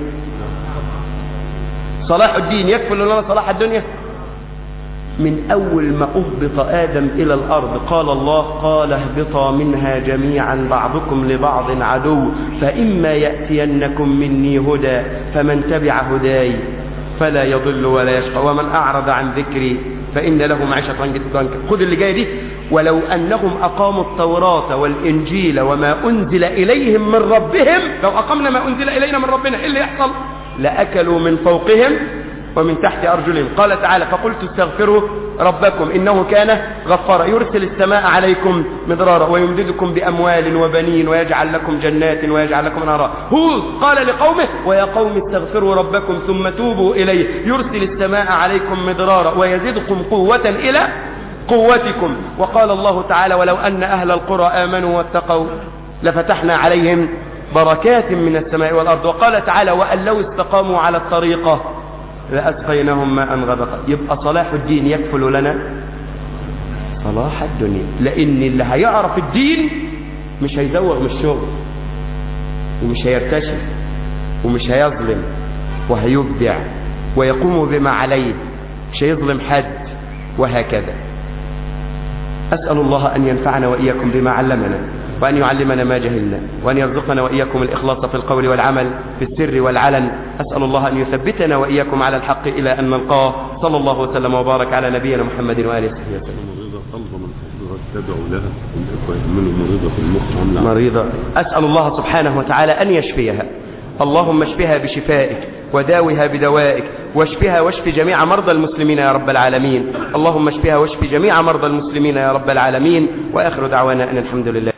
صلاح الدين يكفل لنا صلاح الدنيا من أول ما أهبط آدم إلى الأرض قال الله قال اهبطا منها جميعا بعضكم لبعض عدو فإما يأتينكم مني هدى فمن تبع هداي فلا يضل ولا يشقى ومن أعرض عن ذكري فإن له معيشة ضنكا خذ اللي جاي دي ولو أنهم أقاموا التوراة والإنجيل وما أنزل إليهم من ربهم لو أقمنا ما أنزل إلينا من ربنا إيه اللي يحصل لأكلوا من فوقهم ومن تحت أرجلهم قال تعالى فقلت استغفروا ربكم إنه كان غفارا يرسل السماء عليكم مدرارا ويمددكم بأموال وبنين ويجعل لكم جنات ويجعل لكم نارا هود قال لقومه ويا قوم استغفروا ربكم ثم توبوا إليه يرسل السماء عليكم مدرارا ويزدكم قوة إلى قوتكم وقال الله تعالى ولو أن أهل القرى آمنوا واتقوا لفتحنا عليهم بركات من السماء والأرض وقال تعالى وأن لو استقاموا على الطريقة لأسقيناهم ماء غدقا يبقى صلاح الدين يكفل لنا صلاح الدنيا لأن اللي هيعرف الدين مش هيزوغ من الشغل ومش هيرتشف ومش هيظلم وهيبدع ويقوم بما عليه مش هيظلم حد وهكذا أسأل الله أن ينفعنا وإياكم بما علمنا وأن يعلمنا ما جهلنا وأن يرزقنا وإياكم الإخلاص في القول والعمل في السر والعلن أسأل الله أن يثبتنا وإياكم على الحق إلى أن نلقاه صلى الله وسلم وبارك على نبينا محمد وآله وصحبه وسلم مريضة طلبة من فضلها اتبعوا لها الإخوة يهملوا مريضة في المخ عاملة مريضة أسأل الله سبحانه وتعالى أن يشفيها اللهم اشفها بشفائك وداوها بدوائك واشفها واشف جميع مرضى المسلمين يا رب العالمين اللهم اشفها واشف جميع مرضى المسلمين يا رب العالمين وآخر دعوانا أن الحمد لله